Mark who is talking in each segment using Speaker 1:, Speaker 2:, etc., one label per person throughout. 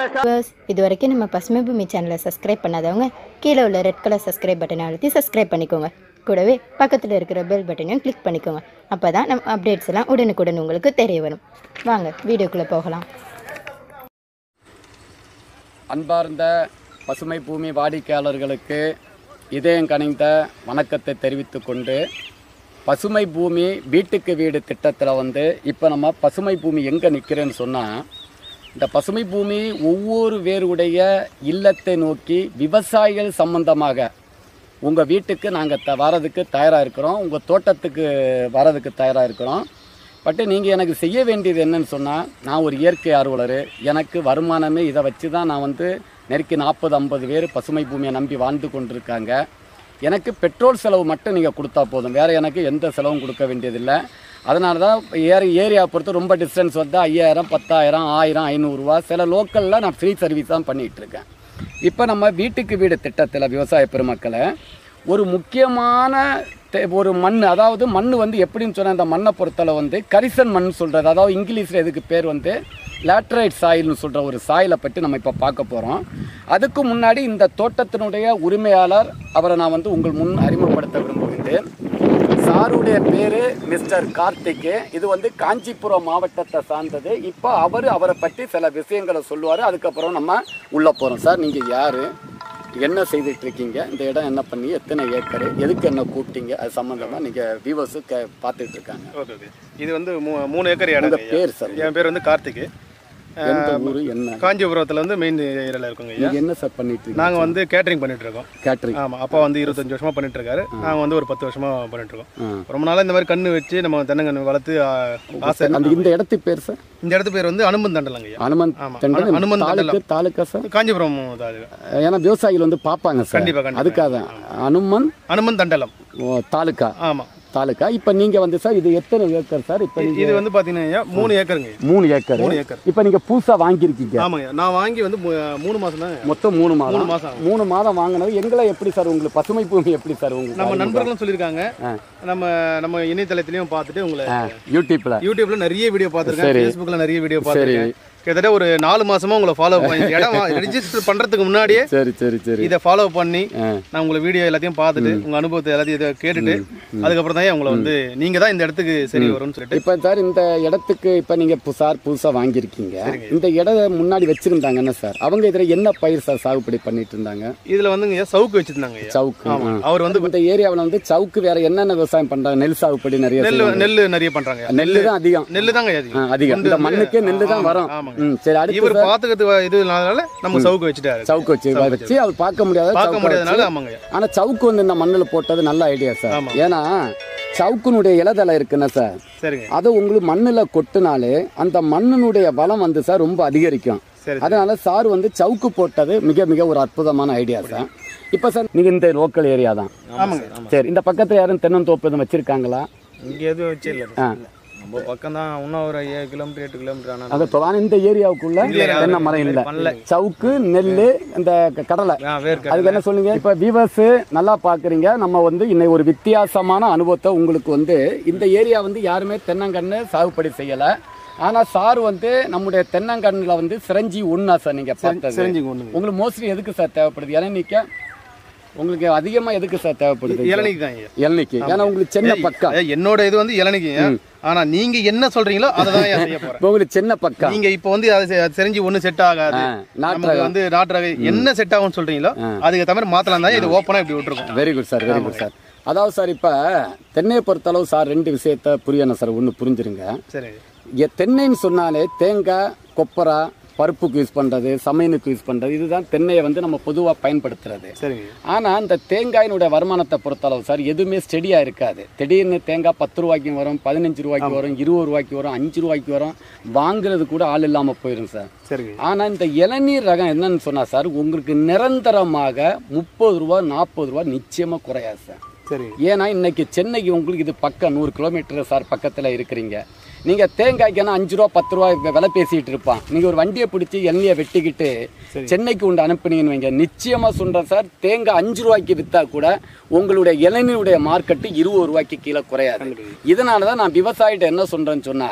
Speaker 1: Viewers, இது வரைக்கும் நம்ம பசுமை பூமி சேனலை சப்ஸ்கிரைப் பண்ணாதவங்க கீழே உள்ள ரெட் கலர் சப்ஸ்கிரைப் பட்டனை அழுத்தி சப்ஸ்கிரைப் பண்ணிக்கோங்க கூடவே பக்கத்தில் இருக்கிற பெல் பட்டனையும் கிளிக் பண்ணிக்கோங்க அப்போ தான் நம்ம அப்டேட்ஸ் எல்லாம் உடனுக்குடன் உங்களுக்கு தெரிய வரும் வாங்க வீடியோக்குள்ளே போகலாம்
Speaker 2: அன்பார்ந்த பசுமை பூமி வாடிக்கையாளர்களுக்கு இதயம் கனிந்த வணக்கத்தை தெரிவித்துக் கொண்டு பசுமை பூமி வீட்டுக்கு வீடு திட்டத்தில் வந்து இப்போ நம்ம பசுமை பூமி எங்கே நிற்கிறேன்னு சொன்னால் இந்த பசுமை பூமி ஒவ்வொரு வேறுடைய இல்லத்தை நோக்கி விவசாயிகள் சம்பந்தமாக உங்கள் வீட்டுக்கு நாங்கள் த வரதுக்கு தயாராக இருக்கிறோம் உங்கள் தோட்டத்துக்கு வரதுக்கு தயாராக இருக்கிறோம் பட்டு நீங்கள் எனக்கு செய்ய வேண்டியது என்னன்னு சொன்னால் நான் ஒரு இயற்கை ஆர்வலர் எனக்கு வருமானமே இதை வச்சு தான் நான் வந்து நெருக்கி நாற்பது ஐம்பது பேர் பசுமை பூமியை நம்பி வாழ்ந்து கொண்டிருக்காங்க எனக்கு பெட்ரோல் செலவு மட்டும் நீங்கள் கொடுத்தா போதும் வேறு எனக்கு எந்த செலவும் கொடுக்க வேண்டியதில்லை அதனால தான் ஏரி ஏரியா பொறுத்து ரொம்ப டிஸ்டன்ஸ் வந்து ஐயாயிரம் பத்தாயிரம் ஆயிரம் ஐநூறுரூவா சில லோக்கலில் நான் ஃப்ரீ சர்வீஸ் தான் பண்ணிகிட்டு இருக்கேன் இப்போ நம்ம வீட்டுக்கு வீடு திட்டத்தில் விவசாய பெருமக்களை ஒரு முக்கியமான தே- ஒரு மண் அதாவது மண் வந்து எப்படின்னு சொன்னால் இந்த மண்ணை பொறுத்தளவு வந்து கரிசன் மண் சொல்கிறது அதாவது இங்கிலீஷில் இதுக்கு பேர் வந்து லேட்ரைட் சாயில்னு சொல்கிற ஒரு சாயிலை பற்றி நம்ம இப்போ பார்க்க போகிறோம் அதுக்கு முன்னாடி இந்த தோட்டத்தினுடைய உரிமையாளர் அவரை நான் வந்து உங்கள் முன் அறிமுகப்படுத்த விரும்புகின்றேன் சாருடைய பேர் மிஸ்டர் கார்த்திக் இது வந்து காஞ்சிபுரம் மாவட்டத்தை சார்ந்தது இப்போ அவர் அவரை பற்றி சில விஷயங்களை சொல்லுவார் அதுக்கப்புறம் நம்ம உள்ளே போகிறோம் சார் நீங்கள் யார் என்ன செய்துட்டு இருக்கீங்க இந்த இடம் என்ன பண்ணி எத்தனை ஏக்கர் எதுக்கு என்ன கூப்பிட்டீங்க அது சம்மந்தமாக நீங்கள் வியூவர்ஸு கே பார்த்துட்டு இருக்காங்க
Speaker 3: ஓகே ஓகே இது வந்து மூ- மூணு ஏக்கர் இடம்
Speaker 2: உங்கள் பேர் சார்
Speaker 3: என் பேர் வந்து கார்த்திக்
Speaker 2: எந்த ஊர் என்ன
Speaker 3: காஞ்சிபுரத்தில் வந்து மெயின் ஏரியாவில் இருக்கோங்க ஐயா
Speaker 2: நீங்கள் என்ன சார் பண்ணிட்டு இருக்கீங்க
Speaker 3: நாங்கள் வந்து கேட்டரிங் பண்ணிட்டு இருக்கோம்
Speaker 2: கேட்ரிங்
Speaker 3: ஆமாம் அப்பா வந்து இருபத்தஞ்சு வருஷமா பண்ணிட்டு இருக்காரு நாங்கள் வந்து ஒரு பத்து வருஷமா பண்ணிட்டு இருக்கோம்
Speaker 2: ஆ.
Speaker 3: ரொம்ப நாளாக இந்த மாதிரி கண்ணு வச்சு நம்ம தென்னங்கன்று வளர்த்து ஆ, ஆசை
Speaker 2: அந்த இந்த இடத்துக்கு பேர் சார்
Speaker 3: இந்த இடத்து பேர் வந்து அனுமன் தண்டலங்க ஐயா
Speaker 2: அனுமன்
Speaker 3: ஆமா.
Speaker 2: தண்டம்
Speaker 3: அனுமன்
Speaker 2: தாலுக்கு தாலுக்கா சார்
Speaker 3: காஞ்சிபுரம் தான் அது
Speaker 2: ஏன்னா விவசாயிகள் வந்து பார்ப்பாங்க சார்
Speaker 3: கண்டிப்பா, கண்டிப்பா.
Speaker 2: அதுக்காக தான் அனுமன்
Speaker 3: அனுமன் தண்டலம்
Speaker 2: ஓ, தாலுக்கா
Speaker 3: ஆமாம்
Speaker 2: தாலுக்கா இப்போ நீங்கள் வந்து சார் இது எத்தனை ஏக்கர் சார் இப்போ நீங்கள்
Speaker 3: இது வந்து பார்த்தீங்கன்னா ஐயா மூணு ஏக்கருங்க ஐயா.
Speaker 2: மூணு ஏக்கர்
Speaker 3: மூணு ஏக்கர்
Speaker 2: இப்போ நீங்கள் புதுசாக வாங்கியிருக்கீங்க
Speaker 3: ஆமாங்க ஐயா. நான் வாங்கி வந்து மூ- மூணு மாதம் தான்
Speaker 2: மொத்தம் மூணு மாதம்
Speaker 3: மூணு மாசம் ஆகும்.
Speaker 2: மூணு மாதம் வாங்கினது எங்களை எப்படி சார் உங்களுக்கு பசுமை பூமி எப்படி சார் உங்களுக்கு
Speaker 3: நம்ம
Speaker 2: அறிமுகம்?
Speaker 3: நண்பர்களும் சொல்லியிருக்காங்க
Speaker 2: ஆ.
Speaker 3: நம்ம நம்ம இணையதளத்திலையும் பார்த்துட்டு உங்களை
Speaker 2: ஆ, யூடியூப்ல
Speaker 3: யூடியூப்ல நிறைய வீடியோ பார்த்துருக்கேன்
Speaker 2: சரி.
Speaker 3: ஃபேஸ்புக்ல நிறைய வீடியோ பார்த்துருக்கேன் கிட்டத்தட்ட ஒரு நாலு மாசமா உங்களை ஃபாலோ பண்ணி இடம் ரெஜிஸ்டர் பண்றதுக்கு முன்னாடியே
Speaker 2: சரி சரி சரி
Speaker 3: இதை ஃபாலோ பண்ணி
Speaker 2: ஆ.
Speaker 3: நான் உங்களை வீடியோ எல்லாத்தையும் பார்த்துட்டு உங்க அனுபவத்தை எல்லாத்தையும் இதை கேட்டுட்டு அதுக்கப்புறம் தான் உங்களை வந்து நீங்க தான் இந்த இடத்துக்கு சரி வரும்னு சொல்லிட்டு
Speaker 2: இப்போ சார் இந்த இடத்துக்கு இப்போ நீங்க பு- சார் புதுசாக வாங்கியிருக்கீங்க இந்த இடம் முன்னாடி வச்சிருந்தாங்க என்ன சார் அவங்க இதில் என்ன பயிர் சார் சாகுபடி பண்ணிட்டு இருந்தாங்க
Speaker 3: இதுல வந்துங்க ஐயா சவுக்கு வச்சிருந்தாங்க ஐயா
Speaker 2: சவுக்கு
Speaker 3: ஆமா.
Speaker 2: ஆ.
Speaker 3: அவர் வந்து
Speaker 2: இந்த ஏரியாவில் வந்து சவுக்கு வேற என்னென்ன விவசாயம் பண்றாங்க நெல் சாகுபடி நிறைய
Speaker 3: நெல்
Speaker 2: செய்வாங்க.
Speaker 3: நெல் நிறைய பண்றாங்க ஐயா.
Speaker 2: நெல்லு தான் அதிகம்
Speaker 3: நெல்லு தாங்க ஐயா
Speaker 2: ஆ,
Speaker 3: அதிகம்
Speaker 2: அதிகம் இந்த
Speaker 3: வந்து-
Speaker 2: மண்ணுக்கே நெல்லு தான்
Speaker 3: ஆமா,
Speaker 2: வரும்
Speaker 3: ஆமாங்க.
Speaker 2: ம் சரி அடுத்து
Speaker 3: இவர் பாத்துக்கிறது இதுனால நம்ம சவுக்கு வச்சுட்டாரு
Speaker 2: சவுக்கு வச்சு வச்சு அவர் பார்க்க முடியாத
Speaker 3: பார்க்க
Speaker 2: சவுக்கை
Speaker 3: முடியாதனால
Speaker 2: வச்சு.
Speaker 3: ஆமாங்க ஐயா.
Speaker 2: ஆனா சவுக்கு வந்து இந்த மண்ணில் போட்டது நல்ல ஐடியா சார்
Speaker 3: ஆமா.
Speaker 2: ஏன்னா சவுக்குனுடைய இலதலை இருக்குன்னா சார்
Speaker 3: சரிங்க
Speaker 2: அதை உங்களுக்கு மண்ணில் கொட்டினாலே அந்த மண்ணினுடைய வளம் வந்து சார் ரொம்ப அதிகரிக்கும்
Speaker 3: சரி
Speaker 2: அதனால சார் வந்து சவுக்கு போட்டது மிக மிக ஒரு அற்புதமான ஐடியா சார் இப்போ சார் நீங்க இந்த லோக்கல் ஏரியா தான்
Speaker 3: ஆமாங்க
Speaker 2: சரி இந்த பக்கத்துல யாரும் தென்னந்தோப்பு எதுவும் வச்சிருக்காங்களா
Speaker 4: இங்கே எதுவும் வச்சு இல்லை
Speaker 2: ஆ.
Speaker 4: நம்ம பக்கம் தான் இன்னும் ஒரு ஏழு கிலோமீட்டர் எட்டு கிலோமீட்டர் ஆனால்
Speaker 2: அது இப்போ இந்த ஏரியாவுக்குள்ள தென்னை மரம் இல்லை
Speaker 4: பண்ணல
Speaker 2: சவுக்கு நெல் இந்த க- கடலை
Speaker 4: ஆ வேர்க்க
Speaker 2: அதுக்கு என்ன சொல்லுங்க இப்போ விவர்ஸ் நல்லா பார்க்குறீங்க நம்ம வந்து இன்னைக்கு ஒரு வித்தியாசமான அனுபவத்தை உங்களுக்கு வந்து இந்த ஏரியா வந்து யாருமே தென்னங்கன்று சாகுபடி செய்யலை ஆனால் சார் வந்து நம்முடைய தென்னங்கன்றில் வந்து சிரஞ்சி ஒன்றா சார் நீங்கள் பார்த்தது
Speaker 3: தெரிஞ்சுங்க ஒண்ணுங்க
Speaker 2: உங்களுக்கு மோஸ்ட்லி எதுக்கு சார் தேவைப்படுது இளநீக்க உங்களுக்கு அதிகமாக எதுக்கு சார் தேவைப்படுது
Speaker 3: இளநிக்கு தான் ஐயா
Speaker 2: இளநீக்கு ஏன்னா உங்களுக்கு சின்ன பக்கம்
Speaker 3: ஐயா, என்னோட இது வந்து இளநிக்கு ஆனா நீங்க என்ன சொல்றீங்களோ அதை தான் ஐயா செய்ய போறேன்
Speaker 2: இப்போ உங்களுக்கு சின்ன பக்கம்
Speaker 3: நீங்க இப்போ வந்து அதை செ- தெரிஞ்சு ஒண்ணு செட் ஆகாது
Speaker 2: ஆ, நாட்டு
Speaker 3: நமக்கு
Speaker 2: ரகம்.
Speaker 3: வந்து நாட்டு ரகம் என்ன செட் ஆகும்னு சொல்றீங்களோ அதுக்கு தவிர மாத்தலாம் தான் இது ஓப்பனா இப்படி விட்டுருக்கோம்
Speaker 2: very good sir very good sir அதாவது சார் இப்போ தென்னையை பொறுத்தளவு சார் ரெண்டு விஷயத்த புரியணும் சார் ஒன்று புரிஞ்சிருங்க
Speaker 3: சரி
Speaker 2: இங்க தென்னைன்னு சொன்னாலே தேங்காய் கொப்பரா பருப்புக்கு யூஸ் பண்ணுறது சமையலுக்கு யூஸ் பண்ணுறது இதுதான் தென்னையை வந்து நம்ம பொதுவாக பயன்படுத்துறது
Speaker 3: சரிங்க
Speaker 2: ஆனால் இந்த தேங்காயினுடைய வருமானத்தை பொறுத்தளவு சார் எதுவுமே ஸ்டெடியாக இருக்காது திடீர்னு தேங்காய் பத்து ரூபாய்க்கு வரும் பதினஞ்சு ரூபாய்க்கு வரும் இருபது ரூபாய்க்கு வரும் அஞ்சு ரூபாய்க்கு வரும் வாங்குறது கூட ஆள் இல்லாமல் போயிடும் சார்
Speaker 3: சரிங்க
Speaker 2: ஆனால் இந்த இளநீர் ரகம் என்னன்னு சொன்னால் சார் உங்களுக்கு நிரந்தரமாக முப்பது ரூபா நாற்பது ரூபா நிச்சயமாக குறையாது சார்
Speaker 3: சரிங்க
Speaker 2: ஏன்னா இன்னைக்கு சென்னைக்கு உங்களுக்கு இது பக்கம் நூறு கிலோமீட்டர் சார் பக்கத்தில் இருக்கிறீங்க நீங்கள் தேங்காய்க்குன்னா அஞ்சு ரூபா பத்து ரூபா வி- விலை பேசிகிட்டு இருப்பான் நீங்கள் ஒரு வண்டியை பிடிச்சி எண்ணெயை வெட்டிக்கிட்டு சென்னைக்கு உண்டு அனுப்புனீங்கன்னு வைங்க நிச்சயமாக சொல்கிறேன் சார் தேங்காய் அஞ்சு ரூபாய்க்கு விற்றா கூட உங்களுடைய இளநீருடைய மார்க்கெட்டு இருபது ரூபாய்க்கு கீழே குறையாது இதனால தான் நான் விவசாயிட்ட என்ன சொல்கிறேன்னு சொன்னால்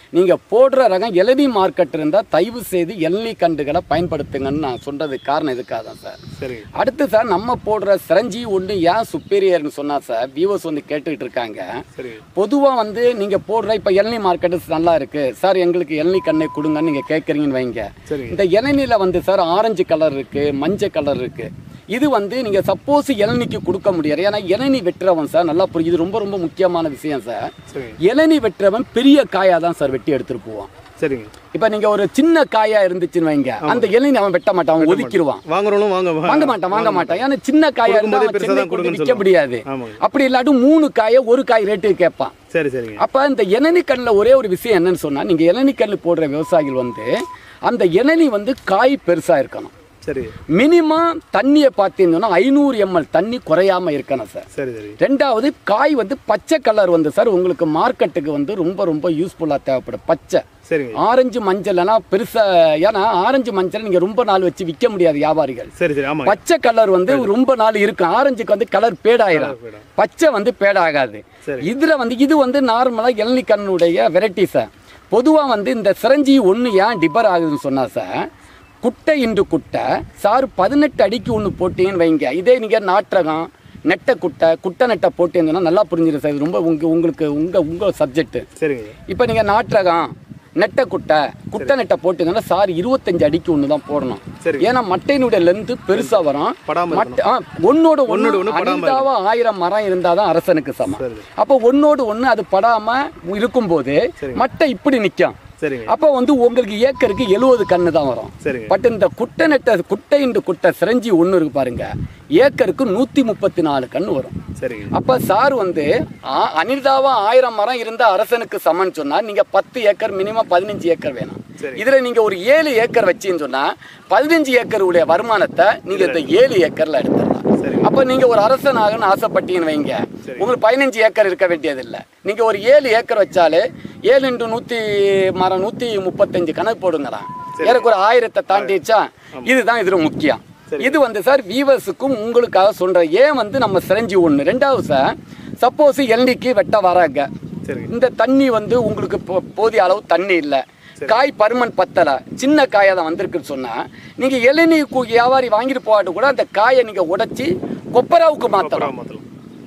Speaker 2: நீங்கள் போடுற ரகம் இளநீ மார்க்கெட் இருந்தால் தயவு செய்து இளநீ கண்டுகளை பயன்படுத்துங்கன்னு நான் சொல்கிறதுக்கு காரணம் இதுக்காக தான் சார்
Speaker 3: சரிங்க
Speaker 2: அடுத்து சார் நம்ம போடுற சிரஞ்சி ஒன்று ஏன் சுப்பீரியர்னு சொன்னால் சார் வியூவர்ஸ் வந்து கேட்டுக்கிட்டு இருக்காங்க
Speaker 3: சரிங்க
Speaker 2: பொதுவாக வந்து நீங்கள் போடுற இப்போ இளநீ மார்க்கெட்டு நல்லா இருக்குது சார் எங்களுக்கு இளநீ கண்ணை கொடுங்கன்னு நீங்கள் கேட்குறீங்கன்னு வைங்க
Speaker 3: சரிங்க
Speaker 2: இந்த இளநீல வந்து சார் ஆரஞ்சு கலர் இருக்குது மஞ்சள் கலர் இருக்குது இது வந்து நீங்கள் சப்போஸ் இளநிக்கு கொடுக்க முடியாது ஏன்னா இளநீ வெட்டுறவன் சார் நல்லா புரியுது ரொம்ப ரொம்ப முக்கியமான விஷயம் சார்
Speaker 3: சரிங்க
Speaker 2: இளநீ வெட்டுறவன் பெரிய காயாக தான் சார் வெட்டி எடுத்துகிட்டு போவான்
Speaker 3: சரிங்க
Speaker 2: இப்போ நீங்கள் ஒரு சின்ன காயாக இருந்துச்சுன்னு வைங்க அந்த இளநீ அவன் வெட்ட மாட்டான் அவன் ஒதுக்கிடுவான்
Speaker 3: வாங்குறவனும் வாங்க
Speaker 2: வாங்க மாட்டான் வாங்க மாட்டான் ஏன்னா சின்ன காயா இருந்தா
Speaker 3: கொடுக்கும்போதே
Speaker 2: அவன்
Speaker 3: பெருசா தான்
Speaker 2: சென்னை கொண்டு
Speaker 3: கொடுக்கணும்னு
Speaker 2: விற்க முடியாது
Speaker 3: ஆமாங்க
Speaker 2: அப்படி இல்லாட்டும் மூணு காயை ஒரு காய் ரேட்டு கேட்பான்
Speaker 3: சரி சரிங்க
Speaker 2: அப்ப இந்த இளநீ கண்ணில் ஒரே ஒரு விஷயம் என்னன்னு சொன்னா நீங்க இளநீ கல் போடுற விவசாயிகள் வந்து அந்த இளநீ வந்து காய் பெருசா இருக்கணும்
Speaker 3: சரி
Speaker 2: மினிமம் தண்ணியை பார்த்தீங்கன்னா ஐநூறு எம்எல் தண்ணி குறையாம இருக்கணும் சார்
Speaker 3: சரி சரி
Speaker 2: ரெண்டாவது காய் வந்து பச்சை கலர் வந்து சார் உங்களுக்கு மார்க்கெட்டுக்கு வந்து ரொம்ப ரொம்ப யூஸ்ஃபுல்லாக தேவைப்படும் பச்சை
Speaker 3: சரிங்க
Speaker 2: ஆரஞ்சு மஞ்சள்னா பெருசா ஏன்னா ஆரஞ்சு மஞ்சள் நீங்க ரொம்ப நாள் வச்சு விற்க முடியாது வியாபாரிகள்
Speaker 3: சரி சரி ஆமாங்க
Speaker 2: பச்சை கலர் வந்து ரொம்ப நாள் இருக்கும் ஆரஞ்சுக்கு வந்து கலர் பேடாயிரும்
Speaker 3: போயிடும்.
Speaker 2: பச்சை வந்து பேடாகாது
Speaker 3: சரி.
Speaker 2: இதுல வந்து இது வந்து நார்மலா இளநீ கண்ணுடைய வெரைட்டி சார் பொதுவா வந்து இந்த சிரஞ்சி ஒன்று ஏன் டிபர் ஆகுதுன்னு சொன்னா சார் குட்டை இன்று குட்டை சார் பதினெட்டு அடிக்கு ஒன்று போட்டீங்கன்னு வைங்க இதே நீங்க நாட்டகம் நெட்டை குட்டை குட்டை நெட்டை போட்டீங்கன்னா நல்லா புரிஞ்சிடும் சார் இது ரொம்ப உங்க உங்களுக்கு உங்க உங்க சப்ஜெக்ட்
Speaker 3: சரிங்க
Speaker 2: இப்போ நீங்க நாட்டகம் நெட்டை குட்டை குட்டை நெட்டை போட்டீங்கன்னா சார் இருபத்தஞ்சு அடிக்கு ஒன்று தான் போடணும்
Speaker 3: சரி.
Speaker 2: ஏன்னா மட்டையினுடைய லென்த்து பெருசா வரும்
Speaker 3: படாம
Speaker 2: மட்டை ஆ, ஒண்ணோட
Speaker 3: ஒண்ணோடு
Speaker 2: ஒண்ணு
Speaker 3: ஒண்ணு படாம
Speaker 2: அனிதாவா ஆயிரம் மரம் இருந்தாதான் அரசனுக்கு சமம்
Speaker 3: சரி.
Speaker 2: அப்போ ஒண்ணோடு ஒண்ணு அது படாம இருக்கும்போது மட்டை இப்படி நிக்கும்
Speaker 3: சரிங்க
Speaker 2: அப்போ வந்து உங்களுக்கு ஏக்கருக்கு எழுபது கண்ணு தான் வரும்
Speaker 3: சரிங்க
Speaker 2: பட் இந்த குட்டை நெட்ட குட்டை இன்று குட்டை சிரஞ்சி ஒன்று இருக்கு பாருங்க ஏக்கருக்கு நூத்தி முப்பத்தி நாலு கண்ணு வரும்
Speaker 3: சரிங்க
Speaker 2: அப்ப சார் வந்து ஆ- அனிதாவா ஆயிரம் மரம் இருந்த அரசனுக்கு சமன் சொன்னா நீங்க பத்து ஏக்கர் மினிமம் பதினஞ்சு ஏக்கர் வேணும்
Speaker 3: சரி.
Speaker 2: இதுல நீங்க ஒரு ஏழு ஏக்கர் வச்சீங்கன்னு சொன்னா பதினஞ்சு ஏக்கர் உடைய வருமானத்தை நீங்க இந்த ஏழு ஏக்கர்ல எடுத்துடலாம்
Speaker 3: சரிங்க
Speaker 2: அப்ப நீங்க ஒரு அரசன் ஆகணும்னு ஆசைப்பட்டீங்கன்னு வைங்க உங்களுக்கு பதினஞ்சு ஏக்கர் இருக்க வேண்டியதில்லை நீங்க ஒரு ஏழு ஏக்கர் வச்சாலே ஏழு இன்ட்டு நூத்தி மரம் நூத்தி முப்பத்தஞ்சு கணக்கு போடுங்கடா எனக்கு ஒரு ஆயிரத்தை தாண்டிடுச்சா இதுதான் இதுல முக்கியம் இது வந்து சார் வீவர்ஸுக்கும் உங்களுக்காக சொல்றேன் ஏன் வந்து நம்ம சிரஞ்சி ஒண்ணு ரெண்டாவது சார் சப்போஸ் எல்னிக்கு வெட்ட வராங்க
Speaker 3: சரிங்க
Speaker 2: இந்த தண்ணி வந்து உங்களுக்கு போ- போதிய அளவு தண்ணி இல்லை காய் பருமன் பத்தலை சின்ன காயாக தான் வந்திருக்குன்னு சொன்னால் நீங்கள் இளநீ கு- வியாபாரி வாங்கிட்டு போகாட்டு கூட அந்த காயை நீங்கள் உடைச்சி கொப்பராவுக்கு மாற்றலாம்
Speaker 3: மாற்றலாம்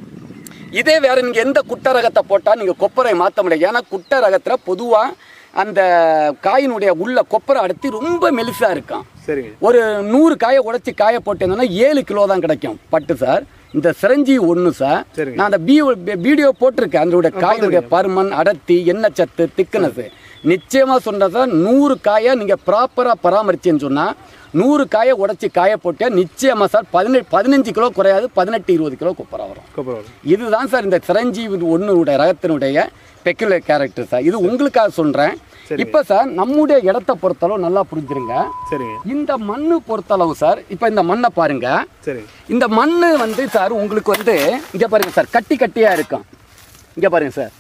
Speaker 2: இதே வேற நீங்கள் எந்த குட்டை ரகத்தை போட்டால் நீங்கள் கொப்பரை மாற்ற முடியாது ஏன்னா குட்டை ரகத்தில் பொதுவாக அந்த காயினுடைய உள்ள கொப்பரை அடர்த்தி ரொம்ப மெலிசாக இருக்கும்
Speaker 3: சரிங்க
Speaker 2: ஒரு நூறு காயை உடைச்சி காய போட்டேன்னா ஏழு கிலோ தான் கிடைக்கும் பட்டு சார் இந்த சிரஞ்சி ஒன்று சார்
Speaker 3: சரிங்க.
Speaker 2: நான் அந்த வீடியோ வீடியோ போட்டிருக்கேன் அதனுடைய காயினுடைய பருமன் அடர்த்தி எண்ணெய் சத்து திக்னஸ் நிச்சயமாக சொன்னது சார் நூறு காயை நீங்கள் ப்ராப்பராக பராமரிச்சேன்னு சொன்னால் நூறு காயை உடைச்சி காய போட்டால் நிச்சயமாக சார் பதினெட்டு பதினஞ்சு கிலோ குறையாது பதினெட்டு இருபது கிலோ குப்பரை வரும்
Speaker 3: அப்புறம்
Speaker 2: இதுதான் சார் இந்த சிரஞ்சி ஒன்றுடைய ரகத்தினுடைய பெக்குலர் கேரக்டர் சார் இது உங்களுக்காக சொல்கிறேன் இப்போ சார் நம்முடைய இடத்த பொறுத்தளவு நல்லா புரிஞ்சிருங்க
Speaker 3: சரிங்க
Speaker 2: இந்த மண்ணு பொறுத்தளவு சார் இப்போ இந்த மண்ணை பாருங்க
Speaker 3: சரிங்க
Speaker 2: இந்த மண்ணு வந்து சார் உங்களுக்கு வந்து இங்க பாருங்க சார் கட்டி கட்டியா இருக்கும் இங்க பாருங்க சார்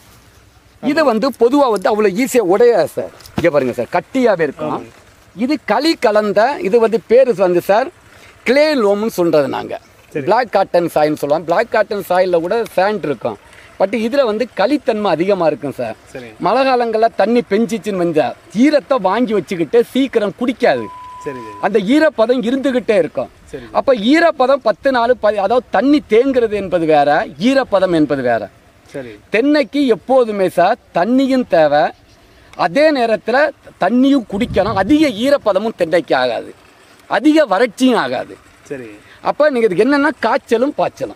Speaker 2: இது வந்து பொதுவா வந்து அவ்வளவு ஈஸியா உடையாது சார் இங்க பாருங்க சார் கட்டியாவே இருக்கும் இது களி கலந்த இது வந்து பேரு வந்து சார் கிளே லோம்னு சொல்றது நாங்க பிளாக் காட்டன் சாயின்னு சொல்லுவோம் பிளாக் காட்டன் சாயில்ல கூட சாண்ட் இருக்கும் பட் இதுல வந்து களித்தன்மை அதிகமா இருக்கும் சார்
Speaker 3: சரிங்க
Speaker 2: மழை காலங்களில் தண்ணி பெஞ்சிச்சுன்னு வந்தா ஈரத்தை வாங்கி வச்சுக்கிட்டு சீக்கிரம் குடிக்காது
Speaker 3: சரிங்க
Speaker 2: அந்த ஈரப்பதம் இருந்துகிட்டே இருக்கும்
Speaker 3: சரி.
Speaker 2: அப்ப ஈரப்பதம் பத்து நாள் ப அதாவது தண்ணி தேங்குறது என்பது வேற ஈரப்பதம் என்பது வேற
Speaker 3: சரி
Speaker 2: தென்னைக்கு எப்போதுமே சார் தண்ணியும் தேவை அதே நேரத்தில் தண்ணியும் குடிக்கணும் அதிக ஈரப்பதமும் தென்னைக்கு ஆகாது அதிக வறட்சியும் ஆகாது
Speaker 3: சரி
Speaker 2: அப்போ நீங்கள் இதுக்கு என்னென்னா காய்ச்சலும் பாய்ச்சலும்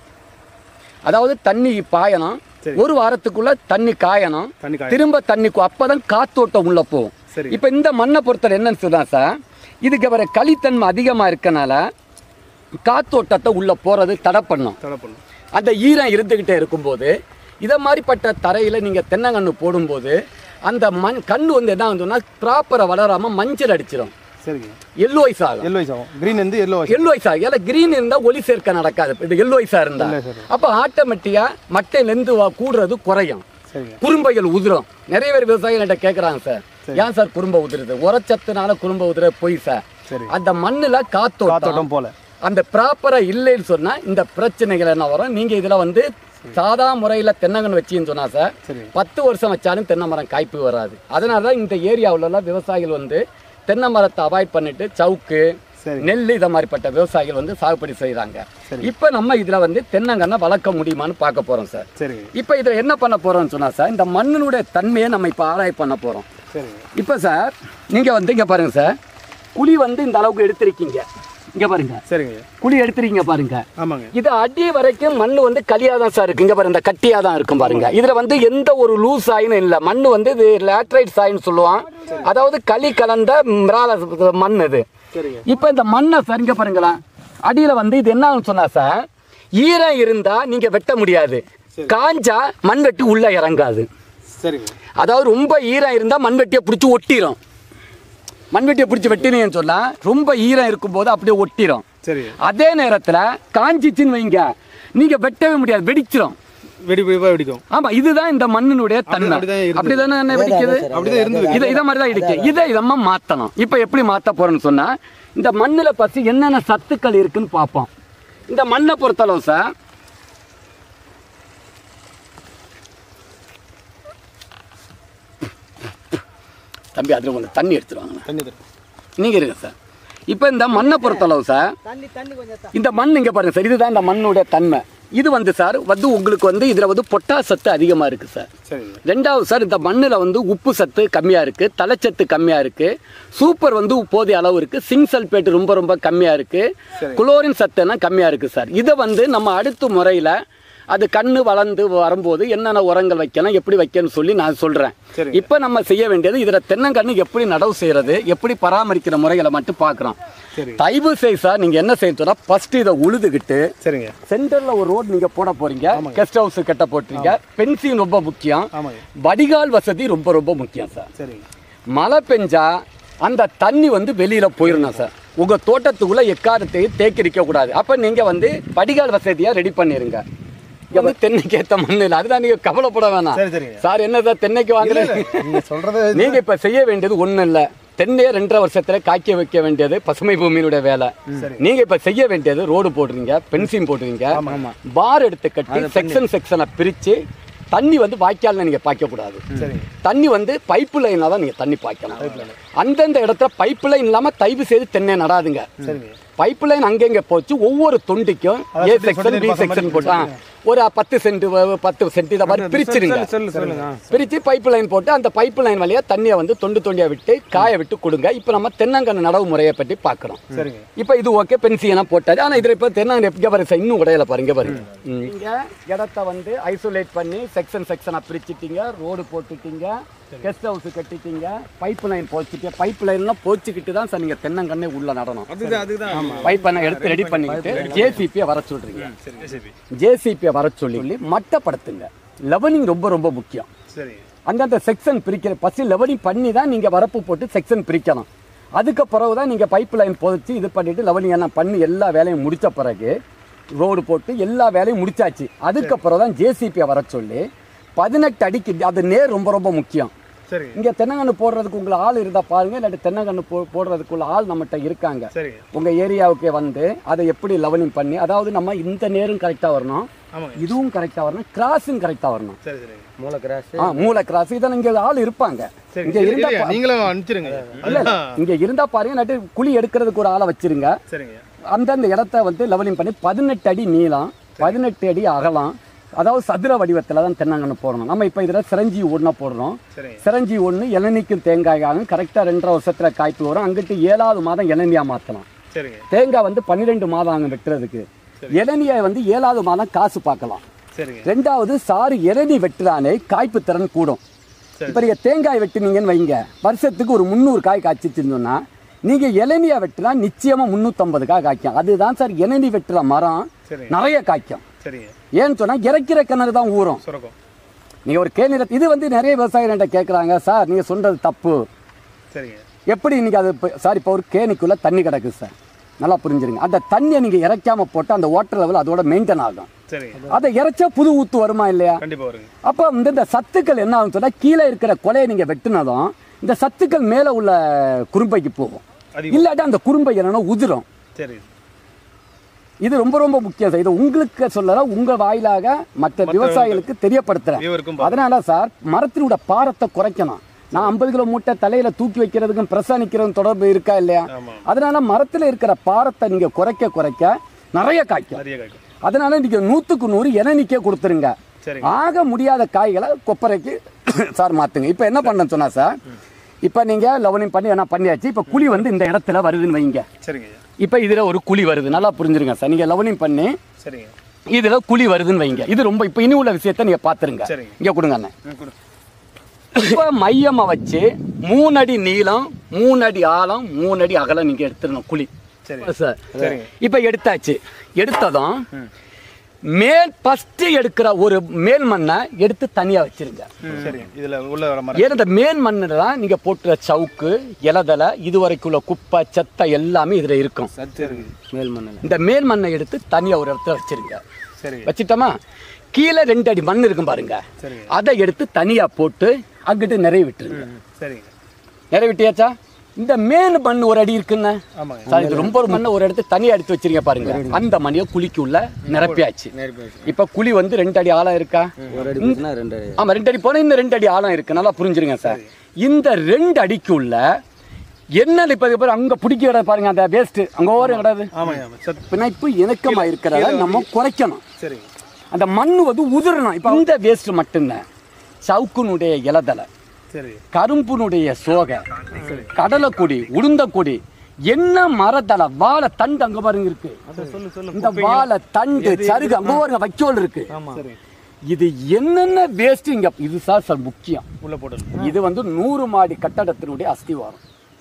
Speaker 2: அதாவது தண்ணி பாயணும்
Speaker 3: சரி.
Speaker 2: ஒரு வாரத்துக்குள்ள தண்ணி காயணும்
Speaker 3: தண்ணி காய
Speaker 2: திரும்ப தண்ணி கு- அப்பதான் காத்தோட்டம் உள்ள போகும்
Speaker 3: சரி
Speaker 2: இப்போ இந்த மண்ணை பொறுத்தவரை என்னன்னு சொன்னா சார் இதுக்கு வர களித்தன்மை அதிகமாக இருக்கனால காத்தோட்டத்தை உள்ள போறது தடை பண்ணும்
Speaker 3: தடை பண்ணும்
Speaker 2: அந்த ஈரம் இருந்துக்கிட்டே இருக்கும்போது இதை மாதிரிப்பட்ட தரையில் நீங்கள் தென்னங்கன்று போடும்போது அந்த மண் கண்ணு வந்து என்ன ஆகுதுன்னா ப்ராப்பராக வளராமல் மஞ்சள் அடிச்சிடும்
Speaker 3: சரிங்க
Speaker 2: எல்லோய்ஸ் ஆகும்
Speaker 3: எல்லோ ஆகும் கிரீன் வந்து எல்லோ
Speaker 2: எல்லோய்ஸா ஏன்னா கிரீன் இருந்தால் ஒளி சேர்க்க நடக்காது இது எல்லோய்ஸா இருந்தா அப்போ ஆட்டோமேட்டிக்காக மட்டையிலேருந்து கூடுறது குறையும்
Speaker 3: சரிங்க
Speaker 2: குறும்பைகள் உதிரும் நிறைய பேர் விவசாயிகள்கிட்ட கேட்குறாங்க சார் ஏன் சார் குறும்ப உதிருது உரச்சத்துனால குறும்ப உதிர பொய் சார்
Speaker 3: சரி
Speaker 2: அந்த மண்ணில் காத்தோட்டம்
Speaker 3: காத்தோட்டம் போல
Speaker 2: அந்த ப்ராப்பரா இல்லைன்னு சொன்னா இந்த பிரச்சனைகள் என்ன வரும் நீங்க இதுல வந்து சாதா முறையில் தென்னங்கன்று வச்சின்னு சொன்னா சார் பத்து வருஷம் வச்சாலும் தென்னை மரம் காய்ப்பு வராது அதனால தான் இந்த ஏரியாவுலலாம் விவசாயிகள் வந்து தென்னை மரத்தை அவாய்ட் பண்ணிட்டு சவுக்கு நெல் இதை மாதிரிப்பட்ட விவசாயிகள் வந்து சாகுபடி செய்கிறாங்க இப்போ நம்ம இதில் வந்து தென்னங்கன்னை வளர்க்க முடியுமான்னு பார்க்க போகிறோம் சார்
Speaker 3: சரிங்க
Speaker 2: இப்போ இதில் என்ன பண்ண போகிறோம்னு சொன்னால் சார் இந்த மண்ணினுடைய தன்மையை நம்ம இப்போ ஆராய் பண்ண போகிறோம்
Speaker 3: சரிங்க
Speaker 2: இப்போ சார் நீங்கள் வந்து இங்கே பாருங்க சார் குழி வந்து இந்த அளவுக்கு எடுத்திருக்கீங்க இங்கே பாருங்க
Speaker 3: சரிங்க
Speaker 2: குழி எடுத்திருக்கீங்க பாருங்க
Speaker 3: ஆமாங்க
Speaker 2: இது அடி வரைக்கும் மண் வந்து களியாக தான் சார் இருக்கு இங்கே பாருங்க இந்த கட்டியாக தான் இருக்கும் பாருங்க இதில் வந்து எந்த ஒரு லூஸ் ஆயினும் இல்லை மண் வந்து இது லேட்ரைட் சாயின்னு சொல்லுவான் அதாவது களி கலந்த மிரால மண் இது
Speaker 3: சரிங்க
Speaker 2: இப்போ இந்த மண்ணை சார் இங்கே பாருங்களேன் அடியில் வந்து இது என்ன சொன்னா சார் ஈரம் இருந்தால் நீங்கள் வெட்ட முடியாது காஞ்சா மண்வெட்டி உள்ளே இறங்காது
Speaker 3: சரிங்க
Speaker 2: அதாவது ரொம்ப ஈரம் இருந்தால் மண்வெட்டியை பிடிச்சி ஒட்டிடும் மண்வெட்டியை பிடிச்சி வெட்டினீங்கன்னு சொன்னால் ரொம்ப ஈரம் இருக்கும்போது அப்படியே ஒட்டிடும்
Speaker 3: சரிங்க
Speaker 2: அதே நேரத்தில் காஞ்சிச்சின்னு வைங்க நீங்கள் வெட்டவே முடியாது வெடிச்சிடும்
Speaker 3: வெடி வெடிப்பா வெடிக்கும்
Speaker 2: ஆமா இதுதான் இந்த மண்ணினுடைய தன்மை
Speaker 3: அப்படிதான் இருந்தது.
Speaker 2: அப்படிதானே என்ன வெடிக்குது
Speaker 3: அப்படிதான் இருந்தது.
Speaker 2: இதை இதை மாதிரி தான் இருக்கு இதை நம்ம மாற்றணும் இப்போ எப்படி மாற்ற போறோம்னு சொன்னா இந்த மண்ணில் பற்றி என்னென்ன சத்துக்கள் இருக்குன்னு பார்ப்போம் இந்த மண்ணை பொறுத்தளவு சார் தம்பி அதில் கொஞ்சம் தண்ணி எடுத்துருவாங்க
Speaker 3: தண்ணி தரும்
Speaker 2: நீங்கள் இருங்க சார் இப்போ இந்த மண்ணை பொறுத்தளவு சார் இந்த மண் இங்கே பாருங்க சார் இதுதான் இந்த மண்ணுடைய தன்மை இது வந்து சார் வந்து உங்களுக்கு வந்து இதில் வந்து பொட்டாஸ் சத்து அதிகமாக இருக்குது சார்
Speaker 3: சரிங்க
Speaker 2: ரெண்டாவது சார் இந்த மண்ணில் வந்து உப்பு சத்து கம்மியாக இருக்குது தலைச்சத்து கம்மியாக இருக்குது சூப்பர் வந்து போதிய அளவு இருக்குது சிங் சல்பேட் ரொம்ப ரொம்ப கம்மியாக இருக்குது குளோரின் சத்துனா கம்மியாக இருக்குது சார் இதை வந்து நம்ம அடுத்த முறையில் அது கண்ணு வளர்ந்து வரும்போது என்னென்ன உரங்கள் வைக்கணும் எப்படி வைக்கணும்னு சொல்லி நான் சொல்கிறேன்
Speaker 3: சரிங்க.
Speaker 2: இப்போ நம்ம செய்ய வேண்டியது இதில் தென்னங்கன்று எப்படி நடவு செய்கிறது எப்படி பராமரிக்கிற முறைகளை மட்டும் பார்க்குறோம்
Speaker 3: சரி
Speaker 2: தயவு செய் சார் நீங்கள் என்ன செய்யணும்னா ஃபஸ்ட்டு இதை உழுதுகிட்டு
Speaker 3: சரிங்க
Speaker 2: சென்டர்ல ஒரு ரோடு நீங்க போட போறீங்க கெஸ்ட் ஹவுஸ் கட்ட போட்டுறீங்க பென்சிங் ரொம்ப முக்கியம்
Speaker 3: ஆமாங்க
Speaker 2: வடிகால் வசதி ரொம்ப ரொம்ப முக்கியம் சார்
Speaker 3: சரிங்க
Speaker 2: மழை பெஞ்சா அந்த தண்ணி வந்து வெளியில போயிடணும் சார் உங்க தோட்டத்துக்குள்ள எக்காரத்தையும் தேக்கரிக்க கூடாது அப்ப நீங்க வந்து வடிகால் வசதியா ரெடி பண்ணிருங்க இங்க வந்து தென்னைக்கு ஏத்த மண் இல்லை அதுதான் நீங்க கவலைப்பட வேணாம்
Speaker 3: சரி சரிங்க
Speaker 2: சார் என்ன சார் தென்னைக்கு வாங்குறீங்க
Speaker 3: நீங்க சொல்றது
Speaker 2: நீங்க இப்ப செய்ய வேண்டியது ஒண்ணும் இல்ல தென்னையை ரெண்டரை வருஷத்துல காய்க்க வைக்க வேண்டியது பசுமை பூமியினுடைய வேலை நீங்க இப்ப செய்ய வேண்டியது ரோடு போடுறீங்க பென்சிங் போடுறீங்க பார் எடுத்து கட்டி செக்ஷன் செக்ஷனை பிரிச்சு தண்ணி வந்து வாய்க்கால்ல நீங்க பாய்க்க கூடாது
Speaker 3: சரிங்க
Speaker 2: தண்ணி வந்து பைப்பு லைனாக தான் நீங்கள் தண்ணி பாய்க்கணும் அந்தந்த இடத்துல பைப்பு லைன் இல்லாமல் தயவு செய்து தென்னை நடாதுங்க
Speaker 3: சரிங்க
Speaker 2: பைப் லைன் அங்கங்க போச்சு ஒவ்வொரு தொண்டிக்கும் ஏ செக்ஷன் பி செக்ஷன் போட்டா ஒரு பத்து சென்ட் பத்து சென்ட் இதை மாதிரி பிரிச்சிருங்க
Speaker 4: சொல்லு சொல்லுங்க
Speaker 2: பிரித்து பைப் லைன் போட்டு அந்த பைப் லைன் வழியா தண்ணியை வந்து தொண்டு தொண்டியா விட்டு காய விட்டு கொடுங்க இப்போ நம்ம தென்னங்கன்று நடவு முறையை பற்றி பார்க்குறோம்
Speaker 3: சரிங்க
Speaker 2: இப்போ இது ஓகே பென்சியெல்லாம் போட்டாரு ஆனால் இதில் இப்போ தென்னங்கன்று எப்படி பாருங்க சார் இன்னும் உடையல பாருங்க பாருங்க நீங்க இடத்த வந்து ஐசோலேட் பண்ணி செக்ஷன் செக்ஷனாக பிரிச்சுட்டீங்க ரோடு போட்டுட்டீங்க கெஸ்ட் ஹவுஸ் கட்டிட்டீங்க பைப் லைன் போச்சுட்டு பைப் லைன்லாம் போச்சுக்கிட்டு தான் சார் நீங்கள் தென்னங்கண்ணே உள்ள நடணும்
Speaker 3: அதுதான் அதுதான்
Speaker 2: பைப் லைனை எடுத்து ரெடி பண்ணிக்கிட்டு ஜேசிபியை வர சொல்றீங்க
Speaker 3: சரி
Speaker 2: ஜேசிபியை வர சொல்லி மட்டப்படுத்துங்க லெவலிங் ரொம்ப ரொம்ப முக்கியம்
Speaker 3: சரிங்க
Speaker 2: அந்தந்த செக்ஷன் பிரிக்கிற ஃபஸ்ட்டு லெவலிங் பண்ணி தான் நீங்கள் வரப்பு போட்டு செக்ஷன் பிரிக்கணும் அதுக்கு பிறகு தான் நீங்கள் பைப் லைன் புதைச்சி இது பண்ணிவிட்டு லெவலிங் எல்லாம் பண்ணி எல்லா வேலையும் முடித்த பிறகு ரோடு போட்டு எல்லா வேலையும் முடிச்சாச்சு அதுக்கப்புறம் தான் ஜேசிபியை வர சொல்லி பதினெட்டு அடிக்கு அது நேர் ரொம்ப ரொம்ப முக்கியம்
Speaker 3: சரிங்க
Speaker 2: இங்கே தென்னங்கன்று போடுறதுக்கு உங்களை ஆள் இருந்தால் பாருங்க இல்லாட்டி தென்னங்கன்று போ போடுறதுக்குள்ள ஆள் நம்மகிட்ட இருக்காங்க
Speaker 3: சரிங்க
Speaker 2: உங்கள் ஏரியாவுக்கு வந்து அதை எப்படி லெவலிங் பண்ணி அதாவது நம்ம இந்த நேரும் கரெக்டாக வரணும்
Speaker 3: ஆமாங்க
Speaker 2: இதுவும் கரெக்டாக வரணும் கிராஸும் கரெக்டாக வரணும்
Speaker 3: சரி சரிங்க
Speaker 4: மூளை கிராஸ்
Speaker 2: ஆ மூளை கிராஸ் இதில் இங்கே ஆள் இருப்பாங்க
Speaker 3: சரி
Speaker 2: இங்கே
Speaker 3: சரி,
Speaker 2: இருந்தா
Speaker 3: இல்லையா,
Speaker 2: பா-
Speaker 3: நீங்களும் அனுப்பிச்சிருங்க
Speaker 2: இல்ல இல்ல இங்க இருந்தா பாருங்க நட்டு குழி எடுக்கிறதுக்கு ஒரு ஆளை வச்சிருங்க
Speaker 3: சரிங்க
Speaker 2: அந்தந்த இடத்த வந்து லெவலிங் பண்ணி பதினெட்டு அடி நீளம் பதினெட்டு அடி அகலம் அதாவது சதுர வடிவத்தில் தான் தென்னங்கன்று போடணும் நம்ம இப்போ இதில் சிரஞ்சி ஒன்றா போடுறோம்
Speaker 3: சரிங்க
Speaker 2: சிரஞ்சி ஒன்று இளநிக்கும் தேங்காயாகும் கரெக்டாக ரெண்டரை வருஷத்தில் காய்ப்பு வரும் அங்கிட்டு ஏழாவது மாதம் இளநியாக மாற்றலாம்
Speaker 3: சரிங்க
Speaker 2: தேங்காய் வந்து பன்னிரெண்டு மாதம் ஆகும் வெட்டுறதுக்கு இளநியை வந்து ஏழாவது மாதம் காசு பார்க்கலாம்
Speaker 3: சரிங்க
Speaker 2: ரெண்டாவது சாறு இளநி வெட்டுறானே காய்ப்பு திறன் கூடும்
Speaker 3: சரி.
Speaker 2: இப்போ நீங்கள் தேங்காய் வெட்டுனீங்கன்னு வைங்க வருஷத்துக்கு ஒரு முந்நூறு காய் காய்ச்சிச்சுன்னு சொன்னா நீங்கள் இளநியை வெட்டினா நிச்சயமாக முந்நூற்றம்பது காய் காய்க்கும் அதுதான் சார் இளநி வெட்டுற மரம்
Speaker 3: சரிங்க
Speaker 2: நிறைய காய்க்கும்
Speaker 3: சரிங்க
Speaker 2: ஏன்னு சொன்னால் இறக்கிற கிணறு தான் ஊறும்
Speaker 3: சுரக்கம்
Speaker 2: நீங்கள் ஒரு கேணில இது வந்து நிறைய விவசாயிகள் என்கிட்ட கேட்குறாங்க சார் நீங்கள் சொல்கிறது தப்பு
Speaker 3: சரிங்க
Speaker 2: எப்படி இன்னைக்கு அது இப்போ- சார் இப்போ ஒரு கேணிக்குள்ளே தண்ணி கிடக்குது சார் நல்லா புரிஞ்சுருங்க அந்த தண்ணியை நீங்கள் இறைக்காம போட்டு அந்த வாட்டர் லெவல் அதோட மெயின்டைன் ஆகும்
Speaker 3: சரிங்க
Speaker 2: அதை இறைச்சா புது ஊத்து வருமா இல்லையா
Speaker 3: கண்டிப்பா வருங்க
Speaker 2: அப்போ வந்து இந்த சத்துக்கள் என்ன ஆகும் சொன்னா கீழே இருக்கிற கொலையை நீங்கள் வெட்டினதும் இந்த சத்துக்கள் மேலே உள்ள குறும்பைக்கு போகும்
Speaker 3: அதிகம்.
Speaker 2: இல்லாட்டி அந்த குறும்பை என்னன்னா உதிரும்
Speaker 3: சரி
Speaker 2: இது ரொம்ப ரொம்ப முக்கியம் சார் இது உங்களுக்கு சொல்லல உங்க வாயிலாக மற்ற விவசாயிகளுக்கு தெரியப்படுத்துறேன்
Speaker 3: வியூவருக்கும்
Speaker 2: அதனால சார் மரத்தினோட பாரத்தை குறைக்கணும் நான் ஐம்பது கிலோ மூட்டை தலையில தூக்கி வைக்கிறதுக்கும் பிரசா நிக்கிறதுக்கும் தொடர்பு இருக்கா இல்லையா அதனால மரத்துல இருக்கிற பாரத்தை நீங்க குறைக்க குறைக்க நிறைய காய்க்கும்
Speaker 3: நிறைய காய்க்கும்
Speaker 2: அதனால நீங்க நூத்துக்கு நூறு இளநிக்கே கொடுத்துருங்க
Speaker 3: சரிங்க.
Speaker 2: ஆக முடியாத காய்களை கொப்பரைக்கு சார் மாத்துங்க இப்போ என்ன பண்ண சொன்னா சார் இப்போ நீங்க லவனிங் பண்ணி என்ன பண்ணியாச்சு இப்போ குழி வந்து இந்த இடத்துல வருதுன்னு வைங்க
Speaker 3: சரிங்க ஐயா
Speaker 2: இப்போ இதுல ஒரு குழி வருது நல்லா புரிஞ்சிருங்க சார் நீங்க லவனிங் பண்ணி
Speaker 3: சரிங்க
Speaker 2: இதுல குழி வருதுன்னு வைங்க இது ரொம்ப இப்போ இனி உள்ள விஷயத்த நீங்க பாத்துருங்க
Speaker 3: சரிங்க.
Speaker 2: இங்க கொடுங்க அண்ணன்
Speaker 3: ம், கொடு.
Speaker 2: இப்போ மையமா வச்சு மூணு அடி நீளம் மூணு அடி ஆழம் மூணு அடி அகலம் நீங்க எடுத்துடணும் குழி
Speaker 3: சரிங்க
Speaker 2: சார்
Speaker 3: சரிங்க
Speaker 2: இப்போ எடுத்தாச்சு எடுத்ததும் மேல் ஃபர்ஸ்ட் எடுக்கிற ஒரு மேல் மண்ணை எடுத்து தனியா வச்சிருங்க
Speaker 3: சரிங்க இதுல உள்ள வர மரம்
Speaker 2: ஏன்னா இந்த மேல் மண்ணில் தான் நீங்க போட்டுற சவுக்கு இலதலை இது வரைக்கும் உள்ள குப்பை செத்தை எல்லாமே இதுல இருக்கும்
Speaker 3: சரிங்க
Speaker 4: மேல் மண்ணில்
Speaker 2: இந்த மேல் மண்ணை எடுத்து தனியா ஒரு இடத்துல வச்சிருங்க
Speaker 3: சரிங்க
Speaker 2: வச்சிட்டோமா கீழே ரெண்டு அடி மண் இருக்கும் பாருங்க
Speaker 3: சரிங்க
Speaker 2: அதை எடுத்து தனியா போட்டு அங்கிட்டு நிறைய விட்டுருங்க
Speaker 3: சரிங்க
Speaker 2: நிறைய விட்டியாச்சா இந்த மேல் மண் ஒரு அடி இருக்குன்னு
Speaker 3: ஆமாங்க
Speaker 2: சார் இது ரொம்ப ஒரு மண்ணை ஒரு இடத்து தனியா எடுத்து வச்சிருங்க பாருங்க அந்த மணியை குழிக்கு உள்ள நிரப்பியாச்சு இப்ப குழி வந்து ரெண்டு அடி ஆழம் இருக்கா
Speaker 4: ஒரு அடி போச்சுன்னா ரெண்டு அடி
Speaker 2: ஆமா ரெண்டு அடி போனா இந்த ரெண்டு அடி ஆழம் இருக்கு நல்லா புரிஞ்சிருங்க சார் இந்த ரெண்டு அடிக்கு உள்ள என்ன இப்ப இது பாரு, அங்க பிடிக்க இடம் பாருங்க அந்த வேஸ்ட் அங்க ஓரம் கிடையாது
Speaker 3: ஆமாங்க ஆமாம் சத்
Speaker 2: பிணைப்பு இணக்கமா இருக்கிறத நம்ம குறைக்கணும்
Speaker 3: சரிங்க
Speaker 2: அந்த மண் வந்து உதிரணும் இப்ப இந்த வேஸ்ட் மட்டும்தான் சவுக்குனுடைய இலதலை
Speaker 3: சரி
Speaker 2: கரும்புனுடைய சோகை கடலைக்கொடி உளுந்தக்கொடி என்ன மரத்தலை வாழை தண்டு அங்க பாருங்க இருக்கு
Speaker 3: சொல்லு சொல்லு
Speaker 2: இந்த வாழை தண்டு சருகு அங்க பாருங்க வைக்கோல் இருக்கு
Speaker 3: சரி
Speaker 2: இது என்னென்ன வேஸ்ட் இங்க இது சார் சார் முக்கியம்
Speaker 3: உள்ள போட்டு
Speaker 2: இது வந்து நூறு மாடி கட்டடத்தினுடைய அஸ்திவாரம்